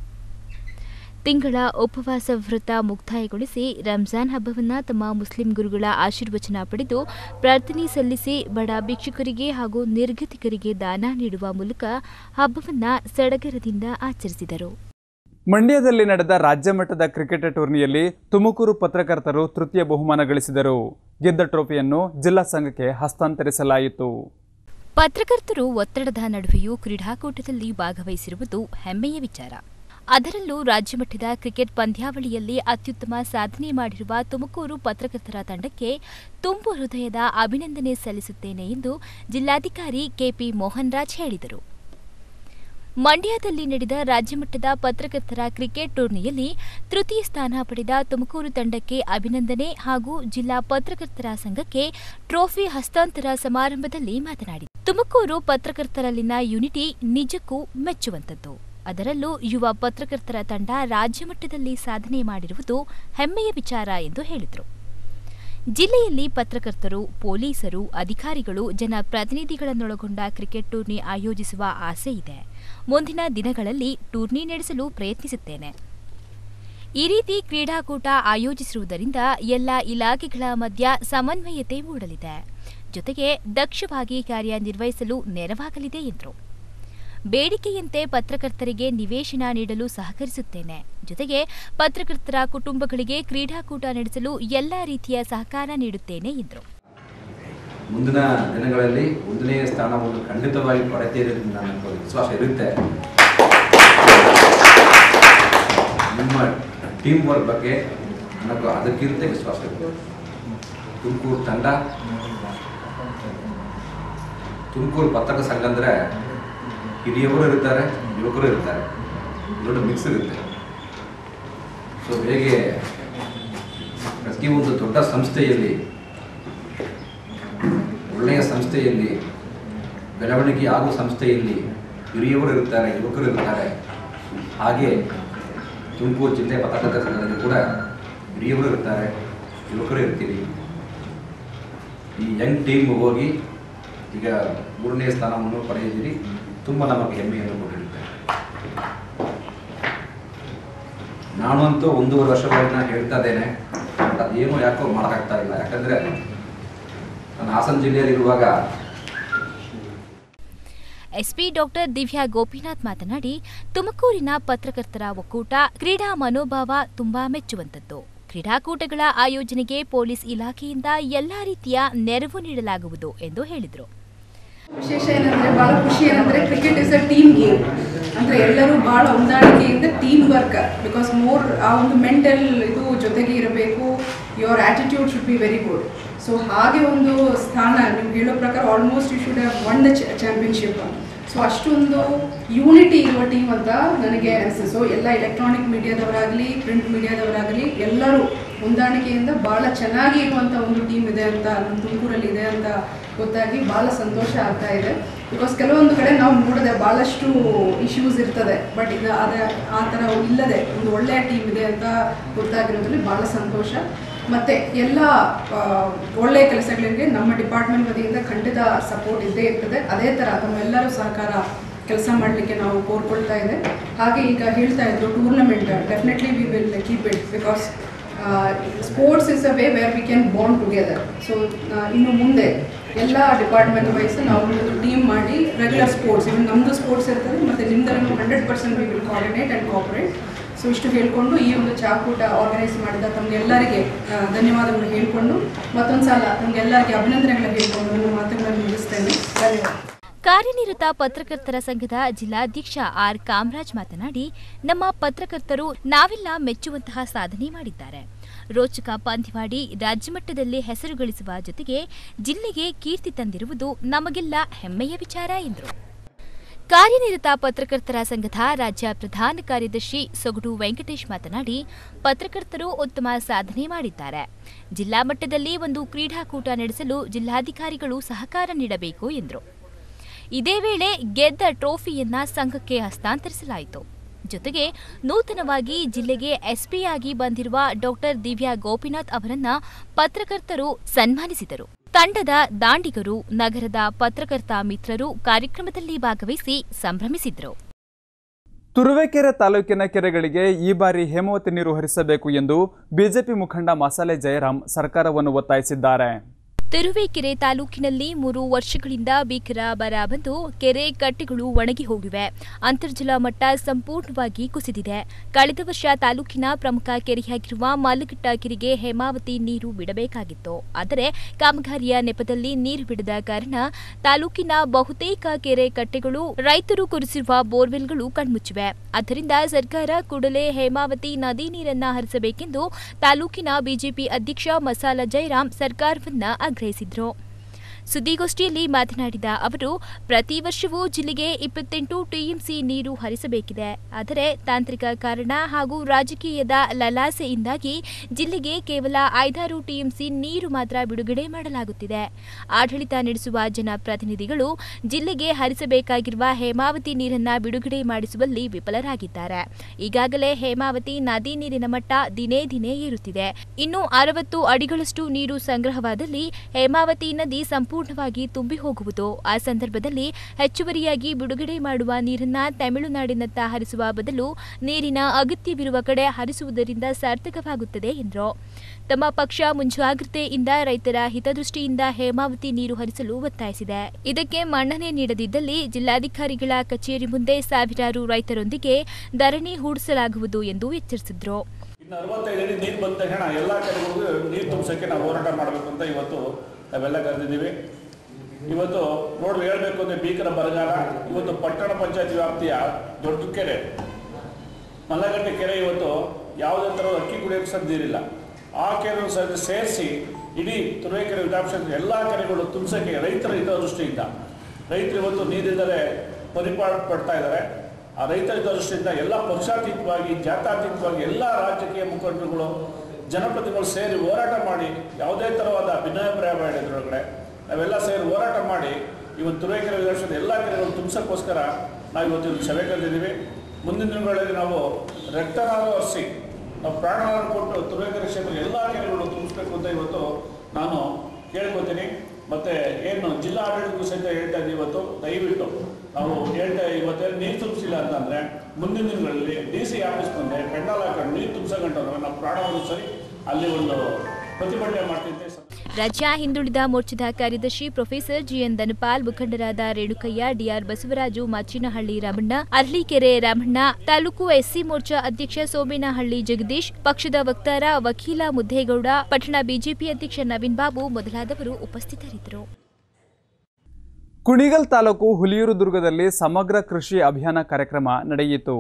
ತಿಂಗಳ ಉಪವಾಸ ವ್ರತ ಮುಕ್ತಾಯಗೊಳಿಸಿ ರಂಜಾನ್ ಹಬ್ಬವನ್ನು ತಮ್ಮ ಮುಸ್ಲಿಂ ಗುರುಗಳ ಆಶೀರ್ವಚನ ಪಡೆದು ಪ್ರಾರ್ಥನೆ ಸಲ್ಲಿಸಿ ಬಡ ಭಿಕ್ಷುಕರಿಗೆ ಹಾಗೂ ನಿರ್ಗತಿಕರಿಗೆ ದಾನ ನೀಡುವ ಮೂಲಕ ಹಬ್ಬವನ್ನು ಸಡಗರದಿಂದ ಆಚರಿಸಿದರು ಮಂಡ್ಯದಲ್ಲಿ ನಡೆದ ರಾಜ್ಯ ಮಟ್ಟದ ಕ್ರಿಕೆಟ್ ಟೂರ್ನಿಯಲ್ಲಿ ತುಮಕೂರು ಪತ್ರಕರ್ತರು ತೃತೀಯ ಬಹುಮಾನ ಗಳಿಸಿದರು ಗೆದ್ದ ಟ್ರೋಫಿಯನ್ನು ಜಿಲ್ಲಾ ಸಂಘಕ್ಕೆ ಹಸ್ತಾಂತರಿಸಲಾಯಿತು ಪತ್ರಕರ್ತರು ಒತ್ತಡದ ನಡುವೆಯೂ ಕ್ರೀಡಾಕೂಟದಲ್ಲಿ ಭಾಗವಹಿಸಿರುವುದು ಹೆಮ್ಮೆಯ ವಿಚಾರ ಅದರಲ್ಲೂ ರಾಜ್ಯಮಟ್ಟದ ಕ್ರಿಕೆಟ್ ಪಂದ್ಯಾವಳಿಯಲ್ಲಿ ಅತ್ಯುತ್ತಮ ಸಾಧನೆ ಮಾಡಿರುವ ತುಮಕೂರು ಪತ್ರಕರ್ತರ ತಂಡಕ್ಕೆ ತುಂಬು ಹೃದಯದ ಅಭಿನಂದನೆ ಸಲ್ಲಿಸುತ್ತೇನೆ ಎಂದು ಜಿಲ್ಲಾಧಿಕಾರಿ ಕೆಪಿ ಮೋಹನ್ ರಾಜ್ ಹೇಳಿದರು ಮಂಡ್ಯದಲ್ಲಿ ನಡೆದ ರಾಜ್ಯಮಟ್ಟದ ಪತ್ರಕರ್ತರ ಕ್ರಿಕೆಟ್ ಟೂರ್ನಿಯಲ್ಲಿ ತೃತೀಯ ಸ್ಥಾನ ಪಡೆದ ತುಮಕೂರು ತಂಡಕ್ಕೆ ಅಭಿನಂದನೆ ಹಾಗೂ ಜಿಲ್ಲಾ ಪತ್ರಕರ್ತರ ಸಂಘಕ್ಕೆ ಟ್ರೋಫಿ ಹಸ್ತಾಂತರ ಸಮಾರಂಭದಲ್ಲಿ ಮಾತನಾಡಿ ತುಮಕೂರು ಪತ್ರಕರ್ತರಲ್ಲಿನ ಯುನಿಟಿ ನಿಜಕ್ಕೂ ಮೆಚ್ಚುವಂತದ್ದು ಅದರಲ್ಲೂ ಯುವ ಪತ್ರಕರ್ತರ ತಂಡ ರಾಜ್ಯಮಟ್ಟದಲ್ಲಿ ಸಾಧನೆ ಮಾಡಿರುವುದು ಹೆಮ್ಮೆಯ ವಿಚಾರ ಎಂದು ಹೇಳಿದರು ಜಿಲ್ಲೆಯಲ್ಲಿ ಪತ್ರಕರ್ತರು ಪೊಲೀಸರು ಅಧಿಕಾರಿಗಳು ಜನಪ್ರತಿನಿಧಿಗಳನ್ನೊಳಗೊಂಡ ಕ್ರಿಕೆಟ್ ಟೂರ್ನಿ ಆಯೋಜಿಸುವ ಆಸೆ ಇದೆ ಮುಂದಿನ ದಿನಗಳಲ್ಲಿ ಟೂರ್ನಿ ನಡೆಸಲು ಪ್ರಯತ್ನಿಸುತ್ತೇನೆ ಈ ರೀತಿ ಕ್ರೀಡಾಕೂಟ ಆಯೋಜಿಸಿರುವುದರಿಂದ ಎಲ್ಲ ಇಲಾಖೆಗಳ ಮಧ್ಯ ಸಮನ್ವಯತೆ ಮೂಡಲಿದೆ ಜೊತೆಗೆ ದಕ್ಷವಾಗಿ ಕಾರ್ಯನಿರ್ವಹಿಸಲು ನೆರವಾಗಲಿದೆ ಎಂದರು ಬೇಡಿಕೆಯಂತೆ ಪತ್ರಕರ್ತರಿಗೆ ನಿವೇಶನ ನೀಡಲು ಸಹಕರಿಸುತ್ತೇನೆ ಜೊತೆಗೆ ಪತ್ರಕರ್ತರ ಕುಟುಂಬಗಳಿಗೆ ಕ್ರೀಡಾಕೂಟ ನಡೆಸಲು ಎಲ್ಲಾ ರೀತಿಯ ಸಹಕಾರ ನೀಡುತ್ತೇನೆ ಎಂದರು ಮುಂದಿನ ದಿನಗಳಲ್ಲಿ ಒಂದನೇ ಸ್ಥಾನವನ್ನು ಖಂಡಿತವಾಗಿ ಪಡೆಯುತ್ತೀರಿ ಅಂತ ನನಗೆ ವಿಶ್ವಾಸ ಇರುತ್ತೆ ನಿಮ್ಮ ಟೀಮ್ ವರ್ಕ್ ಬಗ್ಗೆ ನನಗೆ ಅದಕ್ಕಿಂತ ವಿಶ್ವಾಸ ಇದೆ ತುಮಕೂರು ತಂಡ ತುಮಕೂರು ಪತ್ರಕ ಸಂಘ ಅಂದರೆ ಹಿರಿಯವರು ಇರ್ತಾರೆ ಯುವಕರು ಇರ್ತಾರೆ ಎರಡು ಮಿಕ್ಸ್ ಇರುತ್ತೆ ಸೊ ಹೇಗೆ ಪ್ರತಿ ಒಂದು ದೊಡ್ಡ ಸಂಸ್ಥೆಯಲ್ಲಿ ಒಳ್ಳೆಯ ಸಂಸ್ಥೆಯಲ್ಲಿ ಬೆಳವಣಿಗೆ ಆಗುವ ಸಂಸ್ಥೆಯಲ್ಲಿ ಹಿರಿಯವರು ಇರ್ತಾರೆ ಯುವಕರು ಇರ್ತಾರೆ ಹಾಗೆ ತುಮಕೂರು ಜಿಲ್ಲೆ ಪತ್ರಕರ್ತರ ಸಂಘದಲ್ಲಿ ಕೂಡ ಹಿರಿಯವರು ಇರ್ತಾರೆ ಯುವಕರು ಇರ್ತೀರಿ ಈ ಯಂಗ್ ಟೀಮ್ ಹೋಗಿ ಈಗ ಮೂರನೇ ಸ್ಥಾನವನ್ನು ಪಡೆದಿದ್ದೀರಿ ತುಂಬ ನಮಗೆ ಹೆಮ್ಮೆಯನ್ನು ಕೊಟ್ಟಿರುತ್ತೆ ನಾನು ಅಂತೂ ಒಂದೂವರೆ ವರ್ಷಗಳನ್ನ ಹೇಳ್ತಾ ಇದ್ದೇನೆ ಬಟ್ ಅದೇನು ಯಾಕೋ ಮಾಡೋಕ್ಕಾಗ್ತಾ ಇಲ್ಲ ಯಾಕಂದರೆ ನಾನು ಹಾಸನ ಜಿಲ್ಲೆಯಲ್ಲಿರುವಾಗ ಎಸ್ಪಿ ಡಾಕ್ಟರ್ ದಿವ್ಯಾ ಗೋಪಿನಾಥ್ ಮಾತನಾಡಿ ತುಮಕೂರಿನ ಪತ್ರಕರ್ತರ ಒಕ್ಕೂಟ ಕ್ರೀಡಾ ಮನೋಭಾವ ತುಂಬಾ ಮೆಚ್ಚುವಂತದ್ದು ಕ್ರೀಡಾಕೂಟಗಳ ಆಯೋಜನೆಗೆ ಪೊಲೀಸ್ ಇಲಾಖೆಯಿಂದ ಎಲ್ಲಾ ರೀತಿಯ ನೆರವು ನೀಡಲಾಗುವುದು ಎಂದು ಹೇಳಿದರು ವಿಶೇಷ ಏನಂದ್ರೆ ಬಹಳ ಖುಷಿ ಏನಂದ್ರೆ cricket is a team game ಅಂದ್ರೆ ಎಲ್ಲರೂ ಬಹಳ ಹೊಂದಾಣಿಕೆಯಿಂದ ಟೀಮ್ ವರ್ಕ್ ಬಿಕಾಸ್ ಮೋರ್ ಆ ಒಂದು ಮೆಂಟಲ್ ಇದು ಜೊತೆಗೆ ಇರಬೇಕು your attitude should be very good so ಹಾಗೆ ಒಂದು ಸ್ಥಾನ ನೀವು ಹೇಳೋ ಪ್ರಕಾರ almost you should have won the championship so ಅಷ್ಟೊಂದು ಯೂನಿಟಿ ಇರುವ ಟೀಮ್ ಅಂತ ನನಗೆ ಅನಿಸ್ತು ಸೊ ಎಲ್ಲ ಎಲೆಕ್ಟ್ರಾನಿಕ್ ಮೀಡಿಯಾದವರಾಗಲಿ ಪ್ರಿಂಟ್ ಮೀಡಿಯಾದವರಾಗಲಿ ಎಲ್ಲರೂ ಹೊಂದಾಣಿಕೆಯಿಂದ ಭಾಳ ಚೆನ್ನಾಗಿ ಇರುವಂಥ ಒಂದು ಟೀಮ್ ಇದೆ ಅಂತ ನಮ್ಮ ತುಮಕೂರಲ್ಲಿ ಇದೆ ಅಂತ ಗೊತ್ತಾಗಿ ಭಾಳ ಸಂತೋಷ ಆಗ್ತಾ ಇದೆ ಬಿಕಾಸ್ ಕೆಲವೊಂದು ಕಡೆ ನಾವು ನೋಡಿದೆ ಭಾಳಷ್ಟು ಇಶ್ಯೂಸ್ ಇರ್ತದೆ ಬಟ್ ಇದು ಅದ ಆ ಥರ ಇಲ್ಲದೆ ಒಂದು ಒಳ್ಳೆಯ ಟೀಮ್ ಇದೆ ಅಂತ ಗೊತ್ತಾಗಿರೋದ್ರಲ್ಲಿ ಭಾಳ ಸಂತೋಷ ಮತ್ತು ಎಲ್ಲ ಆ, ಒಳ್ಳೆಯ ಕೆಲಸಗಳಿಗೆ ನಮ್ಮ ಡಿಪಾರ್ಟ್ಮೆಂಟ್ ವತಿಯಿಂದ ಖಂಡಿತ ಸಪೋರ್ಟ್ ಇದ್ದೇ ಇರ್ತದೆ ಅದೇ ಥರ ತಮ್ಮೆಲ್ಲರೂ ಸಹಕಾರ ಕೆಲಸ ಮಾಡಲಿಕ್ಕೆ ನಾವು ಕೋರ್ಕೊಳ್ತಾ ಇದೆ ಹಾಗೆ ಈಗ ಹೇಳ್ತಾ ಇದ್ರು tournament definitely we will keep it because sports is a way where we can bond together so ಇನ್ನು ಮುಂದೆ ಎಲ್ಲ ಡಿಪಾರ್ಟ್ಮೆಂಟ್ ವೈಸ್ ನಾವು ಒಂದು ಟೀಮ್ ಮಾಡಿ ರೆಗ್ಯುಲರ್ ಸ್ಪೋರ್ಟ್ಸ್ ಇವನ್ ನಮ್ಮದು ಸ್ಪೋರ್ಟ್ಸ್ ಇರ್ತದೆ ಮತ್ತು ನಿಮ್ದನ್ನು hundred percent we will coordinate and cooperate so ಇಷ್ಟು ಹೇಳ್ಕೊಂಡು ಈ ಒಂದು ಚಾಕೂಟ ಆರ್ಗನೈಸ್ ಮಾಡಿದ ತಮಗೆಲ್ಲರಿಗೆ ಆ, ಧನ್ಯವಾದಗಳು ಹೇಳ್ಕೊಂಡು ಮತ್ತೊಂದು ಸಲ ತಮಗೆಲ್ಲರಿಗೆ ಅಭಿನಂದನೆಗಳು ಹೇಳ್ಕೊಂಡು ನನ್ನ ಮಾತುಗಳನ್ನು ಮುಗಿಸ್ತೇನೆ ಧನ್ಯವಾದ ಕಾರ್ಯನಿರತ ಪತ್ರಕರ್ತರ ಸಂಘದ ಜಿಲ್ಲಾಧ್ಯಕ್ಷ ಆರ್ ಕಾಮರಾಜ್ ಮಾತನಾಡಿ ನಮ್ಮ ಪತ್ರಕರ್ತರು ನಾವೆಲ್ಲ ಮೆಚ್ಚುವಂತಹ ಸಾಧನೆ ಮಾಡಿದ್ದಾರೆ ರೋಚಕ ಪಂದ್ಯವಾಡಿ ರಾಜ್ಯಮಟ್ಟದಲ್ಲಿ ಹೆಸರು ಗಳಿಸುವ ಜೊತೆಗೆ ಜಿಲ್ಲೆಗೆ ಕೀರ್ತಿ ತಂದಿರುವುದು ನಮಗೆಲ್ಲ ಹೆಮ್ಮೆಯ ವಿಚಾರ ಎಂದರು ಕಾರ್ಯನಿರತ ಪತ್ರಕರ್ತರ ಸಂಘದ ರಾಜ್ಯ ಪ್ರಧಾನ ಕಾರ್ಯದರ್ಶಿ ಸೊಗಡು ವೆಂಕಟೇಶ್ ಮಾತನಾಡಿ ಪತ್ರಕರ್ತರು ಉತ್ತಮ ಸಾಧನೆ ಮಾಡಿದ್ದಾರೆ ಜಿಲ್ಲಾ ಮಟ್ಟದಲ್ಲಿ ಒಂದು ಕ್ರೀಡಾಕೂಟ ನಡೆಸಲು ಜಿಲ್ಲಾಧಿಕಾರಿಗಳು ಸಹಕಾರ ನೀಡಬೇಕು ಎಂದರು ಇದೇ ವೇಳೆ ಗೆದ್ದ ಟ್ರೋಫಿಯನ್ನ ಸಂಘಕ್ಕೆ ಹಸ್ತಾಂತರಿಸಲಾಯಿತು ಜೊತೆಗೆ ನೂತನವಾಗಿ ಜಿಲ್ಲೆಗೆ ಎಸ್ಪಿಯಾಗಿ ಬಂದಿರುವ ಡಾಕ್ಟರ್ ದಿವ್ಯಾ ಗೋಪಿನಾಥ್ ಅವರನ್ನ ಪತ್ರಕರ್ತರು ಸನ್ಮಾನಿಸಿದರು ತಂಡದ ದಾಂಡಿಗರು ನಗರದ ಪತ್ರಕರ್ತ ಮಿತ್ರರು ಕಾರ್ಯಕ್ರಮದಲ್ಲಿ ಭಾಗವಹಿಸಿ ಸಂಭ್ರಮಿಸಿದ್ರು ತುರುವೇಕೆರೆ ತಾಲೂಕಿನ ಕೆರೆಗಳಿಗೆ ಈ ಬಾರಿ ಹೇಮಾವತಿ ನೀರು ಹರಿಸಬೇಕು ಎಂದು ಬಿಜೆಪಿ ಮುಖಂಡ ಮಸಾಲೆ ಜಯರಾಮ್ ಸರ್ಕಾರವನ್ನು ಒತ್ತಾಯಿಸಿದ್ದಾರೆ ತಿರುವೇಕೆರೆ ತಾಲೂಕಿನಲ್ಲಿ ಮೂರು ವರ್ಷಗಳಿಂದ ಭೀಕರ ಬರ ಬಂದು ಕೆರೆ ಕಟ್ಟೆಗಳು ಒಣಗಿ ಹೋಗಿವೆ ಅಂತರ್ಜಲ ಮಟ್ಟ ಸಂಪೂರ್ಣವಾಗಿ ಕುಸಿದಿದೆ ಕಳೆದ ವರ್ಷ ತಾಲೂಕಿನ ಪ್ರಮುಖ ಕೆರೆಯಾಗಿರುವ ಮಾಲಘಟ್ಟ ಕೆರೆಗೆ ಹೇಮಾವತಿ ನೀರು ಬಿಡಬೇಕಾಗಿತ್ತು ಆದರೆ ಕಾಮಗಾರಿಯ ನೆಪದಲ್ಲಿ ನೀರು ಬಿಡದ ಕಾರಣ ತಾಲೂಕಿನ ಬಹುತೇಕ ಕೆರೆ ಕಟ್ಟೆಗಳು ರೈತರು ಕೊರೆಸಿರುವ ಬೋರ್ವೆಲ್ಗಳು ಕಣ್ಮುಚ್ಚಿವೆ ಆದ್ದರಿಂದ ಸರ್ಕಾರ ಕೂಡಲೇ ಹೇಮಾವತಿ ನದಿ ನೀರನ್ನ ಹರಿಸಬೇಕೆಂದು ತಾಲೂಕಿನ ಬಿಜೆಪಿ ಅಧ್ಯಕ್ಷ ಮಸಾಲ ಜಯರಾಮ್ ಸರ್ಕಾರವನ್ನ ಆಗ್ರಹಿಸಿದ್ರು ಸುದ್ದಿಗೋಷ್ಠಿಯಲ್ಲಿ ಮಾತನಾಡಿದ ಅವರು ಪ್ರತಿ ವರ್ಷವೂ ಜಿಲ್ಲೆಗೆ ಇಪ್ಪತ್ತೆಂಟು ಟಿಎಂಸಿ ನೀರು ಹರಿಸಬೇಕಿದೆ ಆದರೆ ತಾಂತ್ರಿಕ ಕಾರಣ ಹಾಗೂ ರಾಜಕೀಯದ ಲಲಾಸೆಯಿಂದಾಗಿ ಜಿಲ್ಲೆಗೆ ಕೇವಲ ಐದಾರು ಟಿಎಂಸಿ ನೀರು ಮಾತ್ರ ಬಿಡುಗಡೆ ಮಾಡಲಾಗುತ್ತಿದೆ ಆಡಳಿತ ನಡೆಸುವ ಜನಪ್ರತಿನಿಧಿಗಳು ಜಿಲ್ಲೆಗೆ ಹರಿಸಬೇಕಾಗಿರುವ ಹೇಮಾವತಿ ನೀರನ್ನ ಬಿಡುಗಡೆ ಮಾಡಿಸುವಲ್ಲಿ ವಿಫಲರಾಗಿದ್ದಾರೆ ಈಗಾಗಲೇ ಹೇಮಾವತಿ ನದಿ ನೀರಿನ ಮಟ್ಟ ದಿನೇ ದಿನೇ ಏರುತ್ತಿದೆ ಇನ್ನು ಅರವತ್ತು ಅಡಿಗಳಷ್ಟು ನೀರು ಸಂಗ್ರಹವಾದಲ್ಲಿ ಹೇಮಾವತಿ ನದಿ ಸಂಪೂರ್ಣ ಸಂಪೂರ್ಣವಾಗಿ ತುಂಬಿ ಹೋಗುವುದು ಆ ಸಂದರ್ಭದಲ್ಲಿ ಹೆಚ್ಚುವರಿಯಾಗಿ ಬಿಡುಗಡೆ ಮಾಡುವ ನೀರನ್ನ ತಮಿಳುನಾಡಿನತ್ತ ಹರಿಸುವ ಬದಲು ನೀರಿನ ಅಗತ್ಯವಿರುವ ಕಡೆ ಹರಿಸುವುದರಿಂದ ಸಾರ್ಥಕವಾಗುತ್ತದೆ ಎಂದರು ತಮ್ಮ ಪಕ್ಷ ಮುಂಜಾಗ್ರತೆಯಿಂದ ರೈತರ ಹಿತದೃಷ್ಟಿಯಿಂದ ಹೇಮಾವತಿ ನೀರು ಹರಿಸಲು ಒತ್ತಾಯಿಸಿದೆ ಇದಕ್ಕೆ ಮನ್ನಣೆ ನೀಡದಿದ್ದಲ್ಲಿ ಜಿಲ್ಲಾಧಿಕಾರಿಗಳ ಕಚೇರಿ ಮುಂದೆ ಸಾವಿರಾರು ರೈತರೊಂದಿಗೆ ಧರಣಿ ಹೂಡಿಸಲಾಗುವುದು ಎಂದು ಎಚ್ಚರಿಸಿದ್ರು ಇನ್ನು ಅರವತ್ತೈದು ಅಡಿ ನೀರು ಬಂದ ತಕ್ಷಣ ಎಲ್ಲ ಕಡೆಗಳಿಗೂ ನೀರು ತುಂಬಿಸೋಕ್ಕೆ ನಾವು ಹೋರಾಟ ಮಾಡಬೇಕು ಅಂತ ಇವತ್ತು ನಾವೆಲ್ಲ ಕರೆದಿದ್ದೀವಿ ಇವತ್ತು ನೋಡ್ರಿ ಹೇಳಬೇಕು ಅಂದರೆ ಭೀಕರ ಬರಗಾಲ ಇವತ್ತು ಪಟ್ಟಣ ಪಂಚಾಯತ್ ವ್ಯಾಪ್ತಿಯ ದೊಡ್ಡ ಕೆರೆ ಮಲ್ಲಗಟ್ಟೆ ಕೆರೆ ಇವತ್ತು ಯಾವುದೇ ಥರ ಅಕ್ಕಿ ಕುಡಿಯೋಕ್ಕೆ ಸದ್ದಿರಿಲ್ಲ ಆ ಕೆರೆ ಸಹ ಸೇರಿಸಿ ಇಡೀ ತುರುವೇಕೆರೆ ವಿಧಾನಸಭೆ ಎಲ್ಲ ಕೆರೆಗಳು ತುಂಬಿಸೋಕ್ಕೆ ರೈತರ ಹಿತದೃಷ್ಟಿಯಿಂದ ರೈತರು ಇವತ್ತು ನೀರಿಲ್ಲದೆ ಪರಿಪಾಲ ಪಡ್ತಾ ಇದ್ದಾರೆ ಆ ರೈತರ ಹಿತದೃಷ್ಟಿಯಿಂದ ಎಲ್ಲ ಪಕ್ಷಾತೀತವಾಗಿ ಜಾತ್ಯಾತೀತವಾಗಿ ಎಲ್ಲ ರಾಜಕೀಯ ಮುಖಂಡರುಗಳು ಜನಪ್ರತಿನಿಧಿಗಳು ಸೇರಿ ಹೋರಾಟ ಮಾಡಿ ಯಾವುದೇ ಥರವಾದ ಭಿನ್ನಾಭಿಪ್ರಾಯ ಬೇಡ ಇದ್ರೊಳಗಡೆ ನಾವೆಲ್ಲ ಸೇರಿ ಹೋರಾಟ ಮಾಡಿ ಇವತ್ತು ತುರುವೇಕೆರೆ ವಿಧಾನಸಭೆ ಎಲ್ಲ ಕೆರೆಗಳು ತುಂಬಿಸೋಕ್ಕೋಸ್ಕರ ನಾವು ಇವತ್ತು ಇಲ್ಲಿ ಸಭೆ ಕರೆದಿದ್ದೀವಿ ಮುಂದಿನ ದಿನಗಳಲ್ಲಿ ನಾವು ರಕ್ತನಾದ ಒರೆಸಿ ನಾವು ಪ್ರಾಣವನ್ನು ಕೊಟ್ಟು ತುರುವೇಕೆರೆ ಕ್ಷೇತ್ರ ಎಲ್ಲ ಕೆರೆಗಳು ತುಂಬಿಸ್ಬೇಕು ಅಂತ ಇವತ್ತು ನಾನು ಕೇಳ್ಕೊತೀನಿ ಮತ್ತೆ ಏನು ಜಿಲ್ಲಾ ಆಡಳಿತಕ್ಕೂ ಸಹಿತ ಹೇಳ್ತಾ ಇದ್ದೀವಿ ಇವತ್ತು ದಯವಿಟ್ಟು ನಾವು ಹೇಳ್ತಾ ಇವತ್ತೇನು ನೀರು ತುಂಬಿಸಿಲ್ಲ ಅಂತಂದ್ರೆ ಮುಂದಿನ ದಿನಗಳಲ್ಲಿ ಡಿ ಸಿ ಆಫೀಸ್ ಮುಂದೆ ಪೆಂಡಾಲ್ ಹಾಕೊಂಡು ನೀರು ತುಂಬಿಸೋಗಂಟವ್ರೆ ನಾವು ಪ್ರಾಣವನ್ನು ಸರಿ ಅಲ್ಲಿ ಒಂದು ಪ್ರತಿಭಟನೆ ಮಾಡ್ತಿದ್ದೆ ರಾಜ್ಯ ಹಿಂದುಳಿದ ಮೋರ್ಚಾದ ಕಾರ್ಯದರ್ಶಿ ಪ್ರೊಫೆಸರ್ ಜಿಎನ್ ದನಪಾಲ್ ಮುಖಂಡರಾದ ರೇಣುಕಯ್ಯ ಡಿಆರ್ ಬಸವರಾಜು ಮಾಚಿನಹಳ್ಳಿ ರಾಮಣ್ಣ ಅರ್ಲಿಕೆರೆ ರಾಮಣ್ಣ ತಾಲೂಕು ಎಸ್ಸಿ ಮೋರ್ಚಾ ಅಧ್ಯಕ್ಷ ಸೋಮೇನಹಳ್ಳಿ ಜಗದೀಶ್ ಪಕ್ಷದ ವಕ್ತಾರ ವಕೀಲ ಮುದ್ದೇಗೌಡ ಪಟ್ಟಣ ಬಿಜೆಪಿ ಅಧ್ಯಕ್ಷ ನವೀನ್ ಬಾಬು ಮೊದಲಾದವರು ಉಪಸ್ಥಿತರಿದ್ದರು ಕುಣಿಗಲ್ ತಾಲೂಕು ಹುಲಿಯೂರು ದುರ್ಗದಲ್ಲಿ ಸಮಗ್ರ ಕೃಷಿ ಅಭಿಯಾನ ಕಾರ್ಯಕ್ರಮ ನಡೆಯಿತು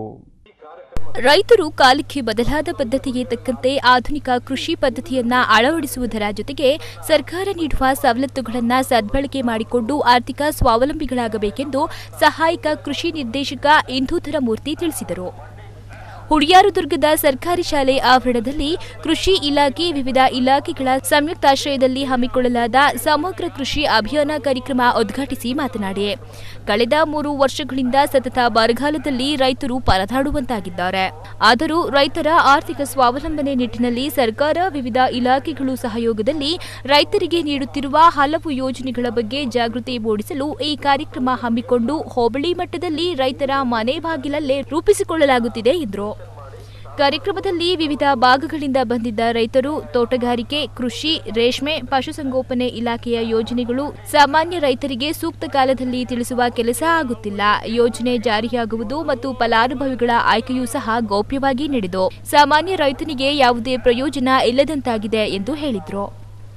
ರೈತರು ಕಾಲಕ್ಕೆ ಬದಲಾದ ಪದ್ಧತಿಗೆ ತಕ್ಕಂತೆ ಆಧುನಿಕ ಕೃಷಿ ಪದ್ಧತಿಯನ್ನ ಅಳವಡಿಸುವುದರ ಜೊತೆಗೆ ಸರ್ಕಾರ ನೀಡುವ ಸವಲತ್ತುಗಳನ್ನು ಸದ್ಬಳಕೆ ಮಾಡಿಕೊಂಡು ಆರ್ಥಿಕ ಸ್ವಾವಲಂಬಿಗಳಾಗಬೇಕೆಂದು ಸಹಾಯಕ ಕೃಷಿ ನಿರ್ದೇಶಕ ಇಂದೂಧರ ಮೂರ್ತಿ ತಿಳಿಸಿದರು ಹುಡಿಯಾರು ದುರ್ಗದ ಸರ್ಕಾರಿ ಶಾಲೆ ಆವರಣದಲ್ಲಿ ಕೃಷಿ ಇಲಾಖೆ ವಿವಿಧ ಇಲಾಖೆಗಳ ಸಂಯುಕ್ತಾಶ್ರಯದಲ್ಲಿ ಹಮ್ಮಿಕೊಳ್ಳಲಾದ ಸಮಗ್ರ ಕೃಷಿ ಅಭಿಯಾನ ಕಾರ್ಯಕ್ರಮ ಉದ್ಘಾಟಿಸಿ ಮಾತನಾಡಿ ಕಳೆದ ಮೂರು ವರ್ಷಗಳಿಂದ ಸತತ ಬರಗಾಲದಲ್ಲಿ ರೈತರು ಪರದಾಡುವಂತಾಗಿದ್ದಾರೆ ಆದರೂ ರೈತರ ಆರ್ಥಿಕ ಸ್ವಾವಲಂಬನೆ ನಿಟ್ಟಿನಲ್ಲಿ ಸರ್ಕಾರ ವಿವಿಧ ಇಲಾಖೆಗಳು ಸಹಯೋಗದಲ್ಲಿ ರೈತರಿಗೆ ನೀಡುತ್ತಿರುವ ಹಲವು ಯೋಜನೆಗಳ ಬಗ್ಗೆ ಜಾಗೃತಿ ಮೂಡಿಸಲು ಈ ಕಾರ್ಯಕ್ರಮ ಹಮ್ಮಿಕೊಂಡು ಹೋಬಳಿ ಮಟ್ಟದಲ್ಲಿ ರೈತರ ಮನೆ ಬಾಗಿಲಲ್ಲೇ ರೂಪಿಸಿಕೊಳ್ಳಲಾಗುತ್ತಿದೆ ಎಂದರು ಕಾರ್ಯಕ್ರಮದಲ್ಲಿ ವಿವಿಧ ಭಾಗಗಳಿಂದ ಬಂದಿದ್ದ ರೈತರು ತೋಟಗಾರಿಕೆ ಕೃಷಿ ರೇಷ್ಮೆ ಪಶುಸಂಗೋಪನೆ ಇಲಾಖೆಯ ಯೋಜನೆಗಳು ಸಾಮಾನ್ಯ ರೈತರಿಗೆ ಸೂಕ್ತ ಕಾಲದಲ್ಲಿ ತಿಳಿಸುವ ಕೆಲಸ ಆಗುತ್ತಿಲ್ಲ ಯೋಜನೆ ಜಾರಿಯಾಗುವುದು ಮತ್ತು ಫಲಾನುಭವಿಗಳ ಆಯ್ಕೆಯೂ ಸಹ ಗೌಪ್ಯವಾಗಿ ನಡೆದು ಸಾಮಾನ್ಯ ರೈತನಿಗೆ ಯಾವುದೇ ಪ್ರಯೋಜನ ಇಲ್ಲದಂತಾಗಿದೆ ಎಂದು ಹೇಳಿದರು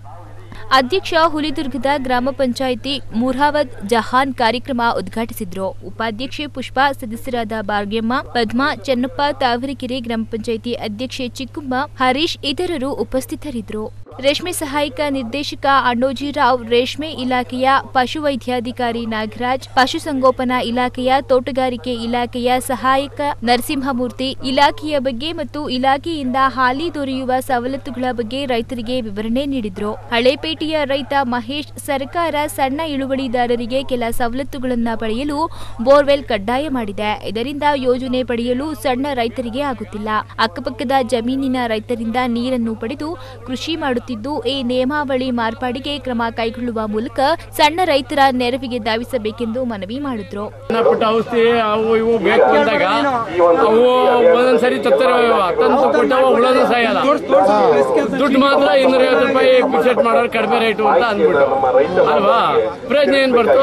ಅಧ್ಯಕ್ಷ ಹುಲಿದುರ್ಗದ ಗ್ರಾಮ ಪಂಚಾಯಿತಿ ಮುರಾವದ್ ಜಹಾನ್ ಕಾರ್ಯಕ್ರಮ ಉದ್ಘಾಟಿಸಿದ್ರು ಉಪಾಧ್ಯಕ್ಷೆ ಪುಷ್ಪಾ ಸದಸ್ಯರಾದ ಭಾಗ್ಯಮ್ಮ ಪದ್ಮಾ ಚೆನ್ನಪ್ಪ ತಾವರೆಕೆರೆ ಗ್ರಾಮ ಪಂಚಾಯಿತಿ ಅಧ್ಯಕ್ಷೆ ಚಿಕ್ಕಮ್ಮ ಹರೀಶ್ ಇತರರು ಉಪಸ್ಥಿತರಿದ್ದರು ರೇಷ್ಮೆ ಸಹಾಯಕ ನಿರ್ದೇಶಕ ಅಣ್ಣೋಜಿರಾವ್ ರೇಷ್ಮೆ ಇಲಾಖೆಯ ಪಶುವೈದ್ಯಾಧಿಕಾರಿ ನಾಗರಾಜ್ ಪಶುಸಂಗೋಪನಾ ಇಲಾಖೆಯ ತೋಟಗಾರಿಕೆ ಇಲಾಖೆಯ ಸಹಾಯಕ ನರಸಿಂಹಮೂರ್ತಿ ಇಲಾಖೆಯ ಬಗ್ಗೆ ಮತ್ತು ಇಲಾಖೆಯಿಂದ ಹಾಲಿ ದೊರೆಯುವ ಸವಲತ್ತುಗಳ ಬಗ್ಗೆ ರೈತರಿಗೆ ವಿವರಣೆ ನೀಡಿದ್ರು ಹಳೇಪೇಟೆಯ ರೈತ ಮಹೇಶ್ ಸರ್ಕಾರ ಸಣ್ಣ ಇಳುವಳಿದಾರರಿಗೆ ಕೆಲ ಸವಲತ್ತುಗಳನ್ನು ಪಡೆಯಲು ಬೋರ್ವೆಲ್ ಕಡ್ಡಾಯ ಮಾಡಿದೆ ಇದರಿಂದ ಯೋಜನೆ ಪಡೆಯಲು ಸಣ್ಣ ರೈತರಿಗೆ ಆಗುತ್ತಿಲ್ಲ ಅಕ್ಕಪಕ್ಕದ ಜಮೀನಿನ ರೈತರಿಂದ ನೀರನ್ನು ಪಡೆದು ಕೃಷಿ ಮಾಡುತ್ತಿದ್ದು ಈ ನಿಯಮಾವಳಿ ಮಾರ್ಪಾಡಿಗೆ ಕ್ರಮ ಕೈಗೊಳ್ಳುವ ಮೂಲಕ ಸಣ್ಣ ರೈತರ ನೆರವಿಗೆ ಧಾವಿಸಬೇಕೆಂದು ಮನವಿ ಮಾಡಿದ್ರು ಸಣ್ಣ ಪುಟ್ಟ ಔಷಧಿ ಅವು ಇವು ಬೇಕು ಬಂದಾಗ ಅವು ಒಂದೊಂದ್ ಸರಿ ತತ್ತರ ತಂದು ಕೊಟ್ಟವ ಉಳೋದು ಸಾಯಲ್ಲ ದುಡ್ಡು ಮಾತ್ರ ಇನ್ನೂರ ಐವತ್ತು ರೂಪಾಯಿ ಫಿಕ್ಸೆಟ್ ಮಾಡೋರು ಕಡಿಮೆ ರೇಟು ಅಂತ ಅಂದ್ಬಿಟ್ಟು ಅಲ್ವಾ ಪ್ರಯೋಜನ ಏನ್ ಬರ್ತು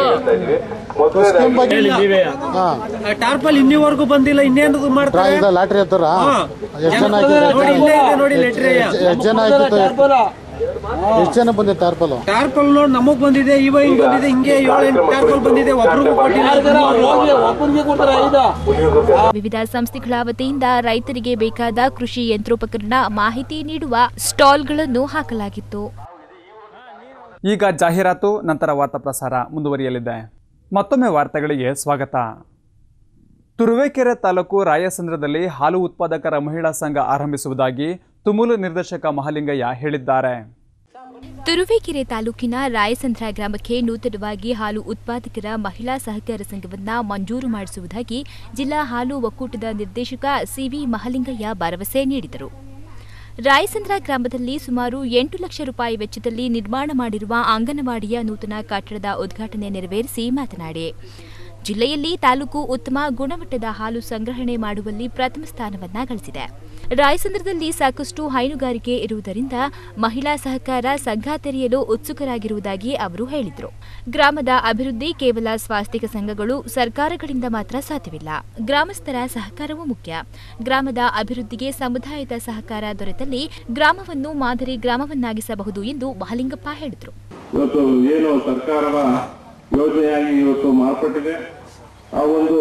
ಹೇಳಿ ನೀವೇ ಟಾರ್ಪಲ್ ಇನ್ನಿವರೆಗೂ ಬಂದಿಲ್ಲ ಇನ್ನೇನು ಮಾಡ್ತಾರೆ ಲಾಟ್ರಿ ಹತ್ತಾರ ಹಾ. ಎಷ್ಟು ಜನ ನೋಡಿ ಹಾಕಿದ್ರು ಇಲ್ಲೇ ಇದೆ ನೋಡಿ ಲೆಟ್ರಿ ಎಷ್ಟು ಜನ ಹಾಕಿತ್ತು ಎಷ್ಟು ಜನ ಬಂದಿತ್ತು ಟಾರ್ಪಲ್ ಟಾರ್ಪಲ್ ನೋಡಿ ನಮಗ್ ಬಂದಿದೆ ಇವ ಹಿಂಗ್ ಬಂದಿದೆ ಹಿಂಗೆ ಏಳು ಎಂಟು ಟಾರ್ಪಲ್ ಬಂದಿದೆ ಒಬ್ರಿಗೂ ಕೊಟ್ಟಿಲ್ಲ ವಿವಿಧ ಸಂಸ್ಥೆಗಳ ವತಿಯಿಂದ ರೈತರಿಗೆ ಬೇಕಾದ ಕೃಷಿ ಯಂತ್ರೋಪಕರಣ ಮಾಹಿತಿ ನೀಡುವ ಸ್ಟಾಲ್ಗಳನ್ನು ಹಾಕಲಾಗಿತ್ತು ಈಗ ಜಾಹೀರಾತು ನಂತರ ವಾರ್ತಾ ಪ್ರಸಾರ ಮುಂದುವರಿಯಲಿದೆ ಮತ್ತೊಮ್ಮೆ ವಾರ್ತೆಗಳಿಗೆ ಸ್ವಾಗತ ತುರುವೇಕೆರೆ ತಾಲೂಕು ರಾಯಸಂದ್ರದಲ್ಲಿ ಹಾಲು ಉತ್ಪಾದಕರ ಮಹಿಳಾ ಸಂಘ ಆರಂಭಿಸುವುದಾಗಿ ತುಮೂಲು ನಿರ್ದೇಶಕ ಮಹಾಲಿಂಗಯ್ಯ ಹೇಳಿದ್ದಾರೆ ತುರುವೇಕೆರೆ ತಾಲೂಕಿನ ರಾಯಸಂದ್ರ ಗ್ರಾಮಕ್ಕೆ ನೂತನವಾಗಿ ಹಾಲು ಉತ್ಪಾದಕರ ಮಹಿಳಾ ಸಹಕಾರ ಸಂಘವನ್ನ ಮಂಜೂರು ಮಾಡಿಸುವುದಾಗಿ ಜಿಲ್ಲಾ ಹಾಲು ಒಕ್ಕೂಟದ ನಿರ್ದೇಶಕ ಸಿವಿ ಮಹಲಿಂಗಯ್ಯ ಭರವಸೆ ನೀಡಿದರು ರಾಯಸಂದ್ರ ಗ್ರಾಮದಲ್ಲಿ ಸುಮಾರು ಎಂಟು ಲಕ್ಷ ರೂಪಾಯಿ ವೆಚ್ಚದಲ್ಲಿ ನಿರ್ಮಾಣ ಮಾಡಿರುವ ಅಂಗನವಾಡಿಯ ನೂತನ ಕಟ್ಟಡದ ಉದ್ಘಾಟನೆ ನೆರವೇರಿಸಿ ಮಾತನಾಡಿ ಜಿಲ್ಲೆಯಲ್ಲಿ ತಾಲೂಕು ಉತ್ತಮ ಗುಣಮಟ್ಟದ ಹಾಲು ಸಂಗ್ರಹಣೆ ಮಾಡುವಲ್ಲಿ ಪ್ರಥಮ ಸ್ಥಾನವನ್ನ ಗಳಿಸಿದೆ ರಾಯಸಂದ್ರದಲ್ಲಿ ಸಾಕಷ್ಟು ಹೈನುಗಾರಿಕೆ ಇರುವುದರಿಂದ ಮಹಿಳಾ ಸಹಕಾರ ಸಂಘ ತೆರೆಯಲು ಉತ್ಸುಕರಾಗಿರುವುದಾಗಿ ಅವರು ಹೇಳಿದರು ಗ್ರಾಮದ ಅಭಿವೃದ್ಧಿ ಕೇವಲ ಸ್ವಾಸ್ಥಿಕ ಸಂಘಗಳು ಸರ್ಕಾರಗಳಿಂದ ಮಾತ್ರ ಸಾಧ್ಯವಿಲ್ಲ ಗ್ರಾಮಸ್ಥರ ಸಹಕಾರವೂ ಮುಖ್ಯ ಗ್ರಾಮದ ಅಭಿವೃದ್ಧಿಗೆ ಸಮುದಾಯದ ಸಹಕಾರ ದೊರೆತಲ್ಲಿ ಗ್ರಾಮವನ್ನು ಮಾದರಿ ಗ್ರಾಮವನ್ನಾಗಿಸಬಹುದು ಎಂದು ಮಹಲಿಂಗಪ್ಪ ಹೇಳಿದರು ಇವತ್ತು ಏನು ಸರ್ಕಾರದ ಯೋಜನೆಯಾಗಿ ಇವತ್ತು ಮಾರ್ಪಟ್ಟಿದೆ ಆ ಒಂದು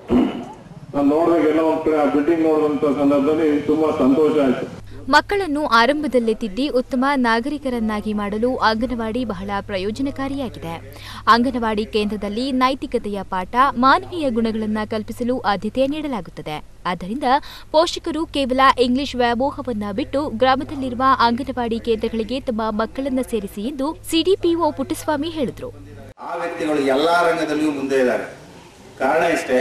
ನಾನು ನೋಡಿದಾಗ ಎಲ್ಲ ಒಂದ್ ಕಡೆ ಆ ಬಿಲ್ಡಿಂಗ್ ನೋಡಿದಂತ ಸಂದರ್ಭದಲ್ಲಿ ತುಂಬಾ ಸಂತೋಷ ಆಯ್ತು ಮಕ್ಕಳನ್ನು ಆರಂಭದಲ್ಲೇ ತಿದ್ದಿ ಉತ್ತಮ ನಾಗರಿಕರನ್ನಾಗಿ ಮಾಡಲು ಅಂಗನವಾಡಿ ಬಹಳ ಪ್ರಯೋಜನಕಾರಿಯಾಗಿದೆ ಅಂಗನವಾಡಿ ಕೇಂದ್ರದಲ್ಲಿ ನೈತಿಕತೆಯ ಪಾಠ ಮಾನವೀಯ ಗುಣಗಳನ್ನು ಕಲ್ಪಿಸಲು ಆದ್ಯತೆ ನೀಡಲಾಗುತ್ತದೆ ಆದ್ದರಿಂದ ಪೋಷಕರು ಕೇವಲ ಇಂಗ್ಲಿಷ್ ವ್ಯಾಮೋಹವನ್ನ ಬಿಟ್ಟು ಗ್ರಾಮದಲ್ಲಿರುವ ಅಂಗನವಾಡಿ ಕೇಂದ್ರಗಳಿಗೆ ತಮ್ಮ ಮಕ್ಕಳನ್ನ ಸೇರಿಸಿ ಎಂದು ಸಿಡಿಪಿಒ ಪುಟ್ಟಸ್ವಾಮಿ ಹೇಳಿದರು ಆ ವ್ಯಕ್ತಿಗಳು ಎಲ್ಲ ರಂಗದಲ್ಲಿಯೂ ಮುಂದೆ ಇದ್ದಾರೆ ಕಾರಣ ಇಷ್ಟೇ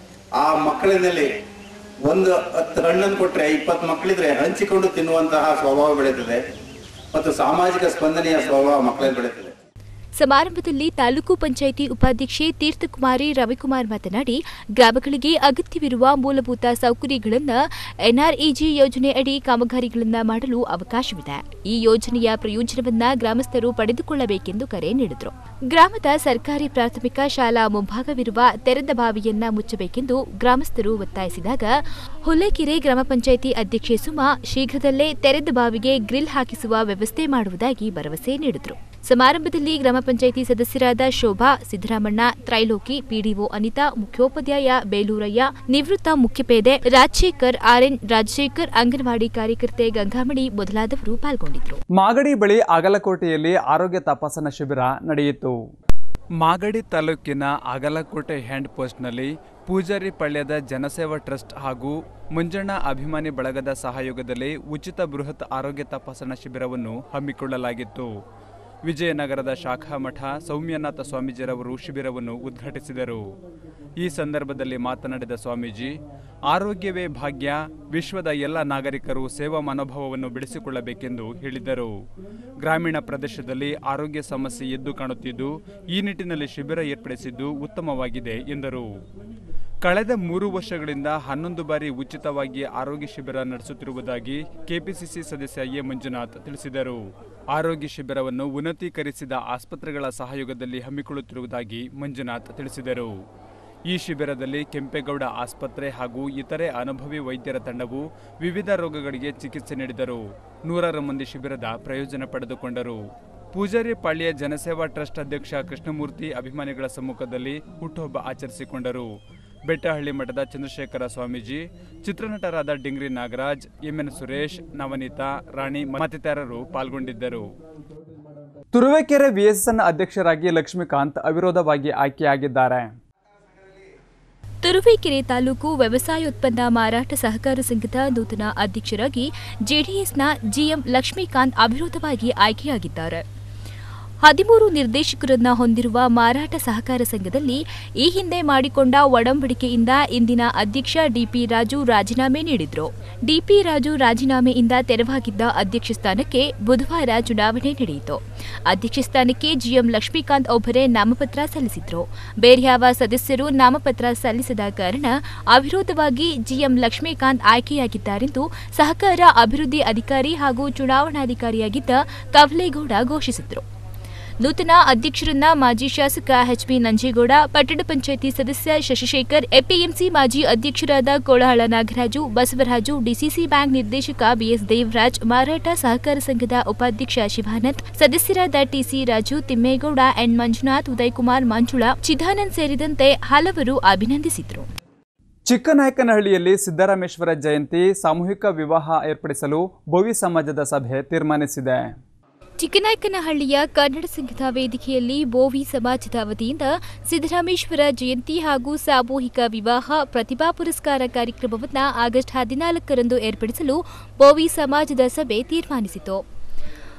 ಆ ಮಕ್ಕಳಿನಲ್ಲಿ ಒಂದು ಹತ್ತು ಹಣ್ಣನ್ನು ಕೊಟ್ಟರೆ ಇಪ್ಪತ್ತು ಮಕ್ಕಳಿದ್ರೆ ಹಂಚಿಕೊಂಡು ತಿನ್ನುವಂತಹ ಸ್ವಭಾವ ಬೆಳೀತದೆ ಮತ್ತು ಸಾಮಾಜಿಕ ಸ್ಪಂದನೆಯ ಸ್ವಭಾವ ಮಕ್ಕಳಲ್ಲಿ ಬೆಳೀತದೆ ಸಮಾರಂಭದಲ್ಲಿ ತಾಲೂಕು ಪಂಚಾಯಿತಿ ಉಪಾಧ್ಯಕ್ಷೆ ತೀರ್ಥಕುಮಾರಿ ರವಿಕುಮಾರ್ ಮಾತನಾಡಿ ಗ್ರಾಮಗಳಿಗೆ ಅಗತ್ಯವಿರುವ ಮೂಲಭೂತ ಸೌಕರ್ಯಗಳನ್ನು ಎನ್ಆರ್ಇಜಿ ಯೋಜನೆ ಅಡಿ ಕಾಮಗಾರಿಗಳನ್ನು ಮಾಡಲು ಅವಕಾಶವಿದೆ ಈ ಯೋಜನೆಯ ಪ್ರಯೋಜನವನ್ನ ಗ್ರಾಮಸ್ಥರು ಪಡೆದುಕೊಳ್ಳಬೇಕೆಂದು ಕರೆ ನೀಡಿದರು ಗ್ರಾಮದ ಸರ್ಕಾರಿ ಪ್ರಾಥಮಿಕ ಶಾಲಾ ಮುಂಭಾಗವಿರುವ ತೆರೆದ ಬಾವಿಯನ್ನ ಮುಚ್ಚಬೇಕೆಂದು ಗ್ರಾಮಸ್ಥರು ಒತ್ತಾಯಿಸಿದಾಗ ಹುಲ್ಲೆಕೆರೆ ಗ್ರಾಮ ಪಂಚಾಯಿತಿ ಅಧ್ಯಕ್ಷೆ ಸುಮಾ ಶೀಘ್ರದಲ್ಲೇ ತೆರೆದ ಬಾವಿಗೆ ಗ್ರಿಲ್ ಹಾಕಿಸುವ ವ್ಯವಸ್ಥೆ ಮಾಡುವುದಾಗಿ ಭರವಸೆ ನೀಡಿದರು ಸಮಾರಂಭದಲ್ಲಿ ಗ್ರಾಮ ಪಂಚಾಯಿತಿ ಸದಸ್ಯರಾದ ಶೋಭಾ ಸಿದ್ದರಾಮಣ್ಣ ತ್ರೈಲೋಕಿ ಪಿಡಿಒ ಅನಿತಾ ಮುಖ್ಯೋಪಾಧ್ಯಾಯ ಬೇಲೂರಯ್ಯ ನಿವೃತ್ತ ಮುಖ್ಯಪೇದೆ ರಾಜಶೇಖರ್ ಆರ್ಎನ್ ರಾಜಶೇಖರ್ ಅಂಗನವಾಡಿ ಕಾರ್ಯಕರ್ತೆ ಗಂಗಾಮಣಿ ಮೊದಲಾದವರು ಪಾಲ್ಗೊಂಡಿದ್ದರು ಮಾಗಡಿ ಬಳಿ ಅಗಲಕೋಟೆಯಲ್ಲಿ ಆರೋಗ್ಯ ತಪಾಸಣಾ ಶಿಬಿರ ನಡೆಯಿತು ಮಾಗಡಿ ತಾಲೂಕಿನ ಅಗಲಕೋಟೆ ಹ್ಯಾಂಡ್ ಪೋಸ್ಟ್ನಲ್ಲಿ ಪೂಜಾರಿ ಪಳ್ಯದ ಜನಸೇವಾ ಟ್ರಸ್ಟ್ ಹಾಗೂ ಮುಂಜಣ್ಣ ಅಭಿಮಾನಿ ಬಳಗದ ಸಹಯೋಗದಲ್ಲಿ ಉಚಿತ ಬೃಹತ್ ಆರೋಗ್ಯ ತಪಾಸಣಾ ಶಿಬಿರವನ್ನು ಹಮ್ಮಿಕೊಳ್ಳಲಾಗಿತ್ತು ವಿಜಯನಗರದ ಶಾಖಾ ಮಠ ಸೌಮ್ಯನಾಥ ಸ್ವಾಮೀಜಿರವರು ಶಿಬಿರವನ್ನು ಉದ್ಘಾಟಿಸಿದರು ಈ ಸಂದರ್ಭದಲ್ಲಿ ಮಾತನಾಡಿದ ಸ್ವಾಮೀಜಿ ಆರೋಗ್ಯವೇ ಭಾಗ್ಯ ವಿಶ್ವದ ಎಲ್ಲ ನಾಗರಿಕರು ಸೇವಾ ಮನೋಭಾವವನ್ನು ಬೆಳೆಸಿಕೊಳ್ಳಬೇಕೆಂದು ಹೇಳಿದರು ಗ್ರಾಮೀಣ ಪ್ರದೇಶದಲ್ಲಿ ಆರೋಗ್ಯ ಸಮಸ್ಯೆ ಎದ್ದು ಕಾಣುತ್ತಿದ್ದು ಈ ನಿಟ್ಟಿನಲ್ಲಿ ಶಿಬಿರ ಏರ್ಪಡಿಸಿದ್ದು ಉತ್ತಮವಾಗಿದೆ ಎಂದರು ಕಳೆದ ಮೂರು ವರ್ಷಗಳಿಂದ ಹನ್ನೊಂದು ಬಾರಿ ಉಚಿತವಾಗಿ ಆರೋಗ್ಯ ಶಿಬಿರ ನಡೆಸುತ್ತಿರುವುದಾಗಿ ಕೆಪಿಸಿಸಿ ಸದಸ್ಯ ಎ ಮಂಜುನಾಥ್ ತಿಳಿಸಿದರು ಆರೋಗ್ಯ ಶಿಬಿರವನ್ನು ಉನ್ನತೀಕರಿಸಿದ ಆಸ್ಪತ್ರೆಗಳ ಸಹಯೋಗದಲ್ಲಿ ಹಮ್ಮಿಕೊಳ್ಳುತ್ತಿರುವುದಾಗಿ ಮಂಜುನಾಥ್ ತಿಳಿಸಿದರು ಈ ಶಿಬಿರದಲ್ಲಿ ಕೆಂಪೇಗೌಡ ಆಸ್ಪತ್ರೆ ಹಾಗೂ ಇತರೆ ಅನುಭವಿ ವೈದ್ಯರ ತಂಡವು ವಿವಿಧ ರೋಗಗಳಿಗೆ ಚಿಕಿತ್ಸೆ ನೀಡಿದರು ನೂರಾರು ಮಂದಿ ಶಿಬಿರದ ಪ್ರಯೋಜನ ಪಡೆದುಕೊಂಡರು ಪೂಜಾರಿ ಪಾಳ್ಯ ಜನಸೇವಾ ಟ್ರಸ್ಟ್ ಅಧ್ಯಕ್ಷ ಕೃಷ್ಣಮೂರ್ತಿ ಅಭಿಮಾನಿಗಳ ಸಮ್ಮುಖದಲ್ಲಿ ಹುಟ್ಟುಹಬ್ಬ ಆಚರಿಸಿಕೊಂಡರು ಬೆಟ್ಟಹಳ್ಳಿ ಮಠದ ಚಂದ್ರಶೇಖರ ಸ್ವಾಮೀಜಿ ಚಿತ್ರನಟರಾದ ಡಿಂಗ್ರಿ ನಾಗರಾಜ್ ಎಂಎನ್ ಸುರೇಶ್ ನವನೀತಾ ರಾಣಿ ಮತ್ತಿತರರು ಪಾಲ್ಗೊಂಡಿದ್ದರು ತುರುವೇಕೆರೆ ವಿಎಸ್ಎನ್ ಅಧ್ಯಕ್ಷರಾಗಿ ಲಕ್ಷ್ಮೀಕಾಂತ್ ಅವಿರೋಧವಾಗಿ ಆಯ್ಕೆಯಾಗಿದ್ದಾರೆ ತುರುವೇಕೆರೆ ತಾಲೂಕು ವ್ಯವಸಾಯೋತ್ಪನ್ನ ಮಾರಾಟ ಸಹಕಾರ ಸಂಘದ ನೂತನ ಅಧ್ಯಕ್ಷರಾಗಿ ಜೆಡಿಎಸ್ನ ಜಿಎಂ ಲಕ್ಷ್ಮೀಕಾಂತ್ ಅವಿರೋಧವಾಗಿ ಆಯ್ಕೆಯಾಗಿದ್ದಾರೆ ಹದಿಮೂರು ನಿರ್ದೇಶಕರನ್ನ ಹೊಂದಿರುವ ಮಾರಾಟ ಸಹಕಾರ ಸಂಘದಲ್ಲಿ ಈ ಹಿಂದೆ ಮಾಡಿಕೊಂಡ ಒಡಂಬಡಿಕೆಯಿಂದ ಇಂದಿನ ಅಧ್ಯಕ್ಷ ಡಿಪಿ ರಾಜು ರಾಜೀನಾಮೆ ನೀಡಿದ್ರು ಡಿಪಿ ರಾಜು ರಾಜೀನಾಮೆಯಿಂದ ತೆರವಾಗಿದ್ದ ಅಧ್ಯಕ್ಷ ಸ್ಥಾನಕ್ಕೆ ಬುಧವಾರ ಚುನಾವಣೆ ನಡೆಯಿತು ಅಧ್ಯಕ್ಷ ಸ್ಥಾನಕ್ಕೆ ಜಿಎಂ ಲಕ್ಷ್ಮೀಕಾಂತ್ ಒಬ್ಬರೇ ನಾಮಪತ್ರ ಸಲ್ಲಿಸಿದ್ರು ಬೇರ್ಯಾವ ಸದಸ್ಯರು ನಾಮಪತ್ರ ಸಲ್ಲಿಸದ ಕಾರಣ ಅವಿರೋಧವಾಗಿ ಜಿಎಂ ಲಕ್ಷ್ಮೀಕಾಂತ್ ಆಯ್ಕೆಯಾಗಿದ್ದಾರೆಂದು ಸಹಕಾರ ಅಭಿವೃದ್ಧಿ ಅಧಿಕಾರಿ ಹಾಗೂ ಚುನಾವಣಾಧಿಕಾರಿಯಾಗಿದ್ದ ಕವಲೇಗೌಡ ಘೋಷಿಸಿದರು ನೂತನ ಅಧ್ಯಕ್ಷರನ್ನ ಮಾಜಿ ಶಾಸಕ ಎಚ್ಪಿ ನಂಜೇಗೌಡ ಪಟ್ಟಣ ಪಂಚಾಯಿತಿ ಸದಸ್ಯ ಶಶಿಶೇಖರ್ ಎಪಿಎಂಸಿ ಮಾಜಿ ಅಧ್ಯಕ್ಷರಾದ ಕೋಳಹಾಳ ನಾಗರಾಜು ಬಸವರಾಜು ಡಿಸಿಸಿ ಬ್ಯಾಂಕ್ ನಿರ್ದೇಶಕ ಬಿಎಸ್ ದೇವರಾಜ್ ಮಾರಾಟ ಸಹಕಾರ ಸಂಘದ ಉಪಾಧ್ಯಕ್ಷ ಶಿವಾನಂದ್ ಸದಸ್ಯರಾದ ಟಿಸಿ ರಾಜು ತಿಮ್ಮೇಗೌಡ ಎನ್ ಮಂಜುನಾಥ್ ಉದಯಕುಮಾರ್ ಮಂಜುಳಾ ಚಿದಾನಂದ್ ಸೇರಿದಂತೆ ಹಲವರು ಅಭಿನಂದಿಸಿದರು ಚಿಕ್ಕನಾಯಕನಹಳ್ಳಿಯಲ್ಲಿ ಸಿದ್ದರಾಮೇಶ್ವರ ಜಯಂತಿ ಸಾಮೂಹಿಕ ವಿವಾಹ ಏರ್ಪಡಿಸಲು ಬೋವಿ ಸಮಾಜದ ಸಭೆ ತೀರ್ಮಾನಿಸಿದೆ ಚಿಕ್ಕನಾಯಕನಹಳ್ಳಿಯ ಕನ್ನಡ ಸಂಘದ ವೇದಿಕೆಯಲ್ಲಿ ಬೋವಿ ಸಮಾಜದ ವತಿಯಿಂದ ಸಿದ್ದರಾಮೇಶ್ವರ ಜಯಂತಿ ಹಾಗೂ ಸಾಮೂಹಿಕ ವಿವಾಹ ಪ್ರತಿಭಾ ಪುರಸ್ಕಾರ ಕಾರ್ಯಕ್ರಮವನ್ನು ಆಗಸ್ಟ್ ಹದಿನಾಲ್ಕರಂದು ಏರ್ಪಡಿಸಲು ಬೋವಿ ಸಮಾಜದ ಸಭೆ ತೀರ್ಮಾನಿಸಿತು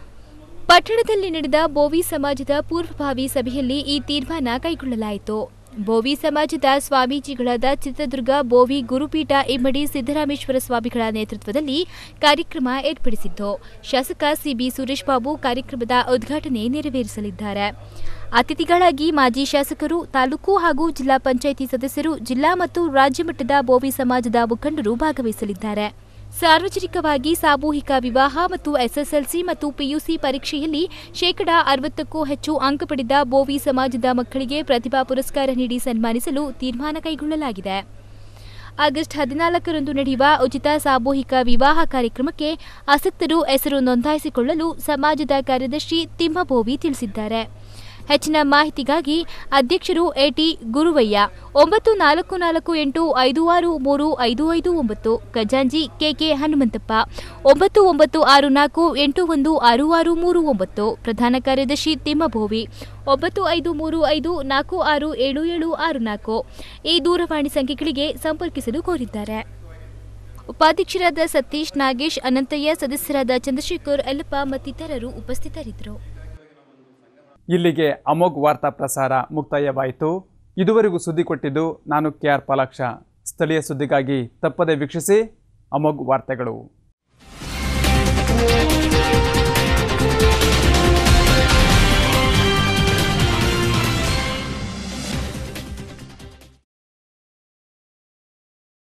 ಪಟ್ಟಣದಲ್ಲಿ ನಡೆದ ಬೋವಿ ಸಮಾಜದ ಪೂರ್ವಭಾವಿ ಸಭೆಯಲ್ಲಿ ಈ ತೀರ್ಮಾನ ಕೈಗೊಳ್ಳಲಾಯಿತು ಬೋವಿ ಸಮಾಜದ ಸ್ವಾಮೀಜಿಗಳಾದ ಚಿತ್ರದುರ್ಗ ಬೋವಿ ಗುರುಪೀಠ ಇಮ್ಮಡಿ ಸಿದ್ದರಾಮೇಶ್ವರ ಸ್ವಾಮಿಗಳ ನೇತೃತ್ವದಲ್ಲಿ ಕಾರ್ಯಕ್ರಮ ಏರ್ಪಡಿಸಿದ್ದು ಶಾಸಕ ಸಿಬಿ ಸುರೇಶ್ ಬಾಬು ಕಾರ್ಯಕ್ರಮದ ಉದ್ಘಾಟನೆ ನೆರವೇರಿಸಲಿದ್ದಾರೆ ಅತಿಥಿಗಳಾಗಿ ಮಾಜಿ ಶಾಸಕರು ತಾಲೂಕು ಹಾಗೂ ಜಿಲ್ಲಾ ಪಂಚಾಯಿತಿ ಸದಸ್ಯರು ಜಿಲ್ಲಾ ಮತ್ತು ರಾಜ್ಯ ಮಟ್ಟದ ಬೋವಿ ಸಮಾಜದ ಮುಖಂಡರು ಭಾಗವಹಿಸಲಿದ್ದಾರೆ ಸಾರ್ವಜನಿಕವಾಗಿ ಸಾಮೂಹಿಕ ವಿವಾಹ ಮತ್ತು ಎಸ್ಎಸ್ಎಲ್ಸಿ ಮತ್ತು ಪಿಯುಸಿ ಪರೀಕ್ಷೆಯಲ್ಲಿ ಶೇಕಡಾ ಅರವತ್ತಕ್ಕೂ ಹೆಚ್ಚು ಅಂಕ ಪಡೆದ ಬೋವಿ ಸಮಾಜದ ಮಕ್ಕಳಿಗೆ ಪ್ರತಿಭಾ ಪುರಸ್ಕಾರ ನೀಡಿ ಸನ್ಮಾನಿಸಲು ತೀರ್ಮಾನ ಕೈಗೊಳ್ಳಲಾಗಿದೆ ಆಗಸ್ಟ್ ಹದಿನಾಲ್ಕರಂದು ನಡೆಯುವ ಉಚಿತ ಸಾಮೂಹಿಕ ವಿವಾಹ ಕಾರ್ಯಕ್ರಮಕ್ಕೆ ಆಸಕ್ತರು ಹೆಸರು ನೋಂದಾಯಿಸಿಕೊಳ್ಳಲು ಸಮಾಜದ ಕಾರ್ಯದರ್ಶಿ ತಿಮ್ಮಬೋವಿ ತಿಳಿಸಿದ್ದಾರೆ ಹೆಚ್ಚಿನ ಮಾಹಿತಿಗಾಗಿ ಅಧ್ಯಕ್ಷರು ಎಟಿ ಗುರುವಯ್ಯ ಒಂಬತ್ತು ನಾಲ್ಕು ನಾಲ್ಕು ಎಂಟು ಐದು ಆರು ಮೂರು ಐದು ಐದು ಒಂಬತ್ತು ಖಜಾಂಜಿ ಕೆಕೆ ಹನುಮಂತಪ್ಪ ಒಂಬತ್ತು ಒಂಬತ್ತು ಆರು ನಾಲ್ಕು ಎಂಟು ಒಂದು ಆರು ಆರು ಮೂರು ಒಂಬತ್ತು ಪ್ರಧಾನ ಕಾರ್ಯದರ್ಶಿ ತಿಮ್ಮಭೋವಿ ಒಂಬತ್ತು ಐದು ಮೂರು ಐದು ನಾಲ್ಕು ಆರು ಏಳು ಏಳು ಆರು ನಾಲ್ಕು ಈ ದೂರವಾಣಿ ಸಂಖ್ಯೆಗಳಿಗೆ ಸಂಪರ್ಕಿಸಲು ಕೋರಿದ್ದಾರೆ ಉಪಾಧ್ಯಕ್ಷರಾದ ಸತೀಶ್ ನಾಗೇಶ್ ಅನಂತಯ್ಯ ಸದಸ್ಯರಾದ ಚಂದ್ರಶೇಖರ್ ಯಲ್ಲಪ್ಪ ಮತ್ತಿತರರು ಉಪಸ್ಥಿತರಿದ್ದರು ಇಲ್ಲಿಗೆ ಅಮೋಘ್ ವಾರ್ತಾ ಪ್ರಸಾರ ಮುಕ್ತಾಯವಾಯಿತು ಇದುವರೆಗೂ ಸುದ್ದಿ ಕೊಟ್ಟಿದ್ದು ನಾನು ಕೆ ಆರ್ ಪಾಲಾಕ್ಷ ಸ್ಥಳೀಯ ಸುದ್ದಿಗಾಗಿ ತಪ್ಪದೆ ವೀಕ್ಷಿಸಿ ಅಮೋಘ್ ವಾರ್ತೆಗಳು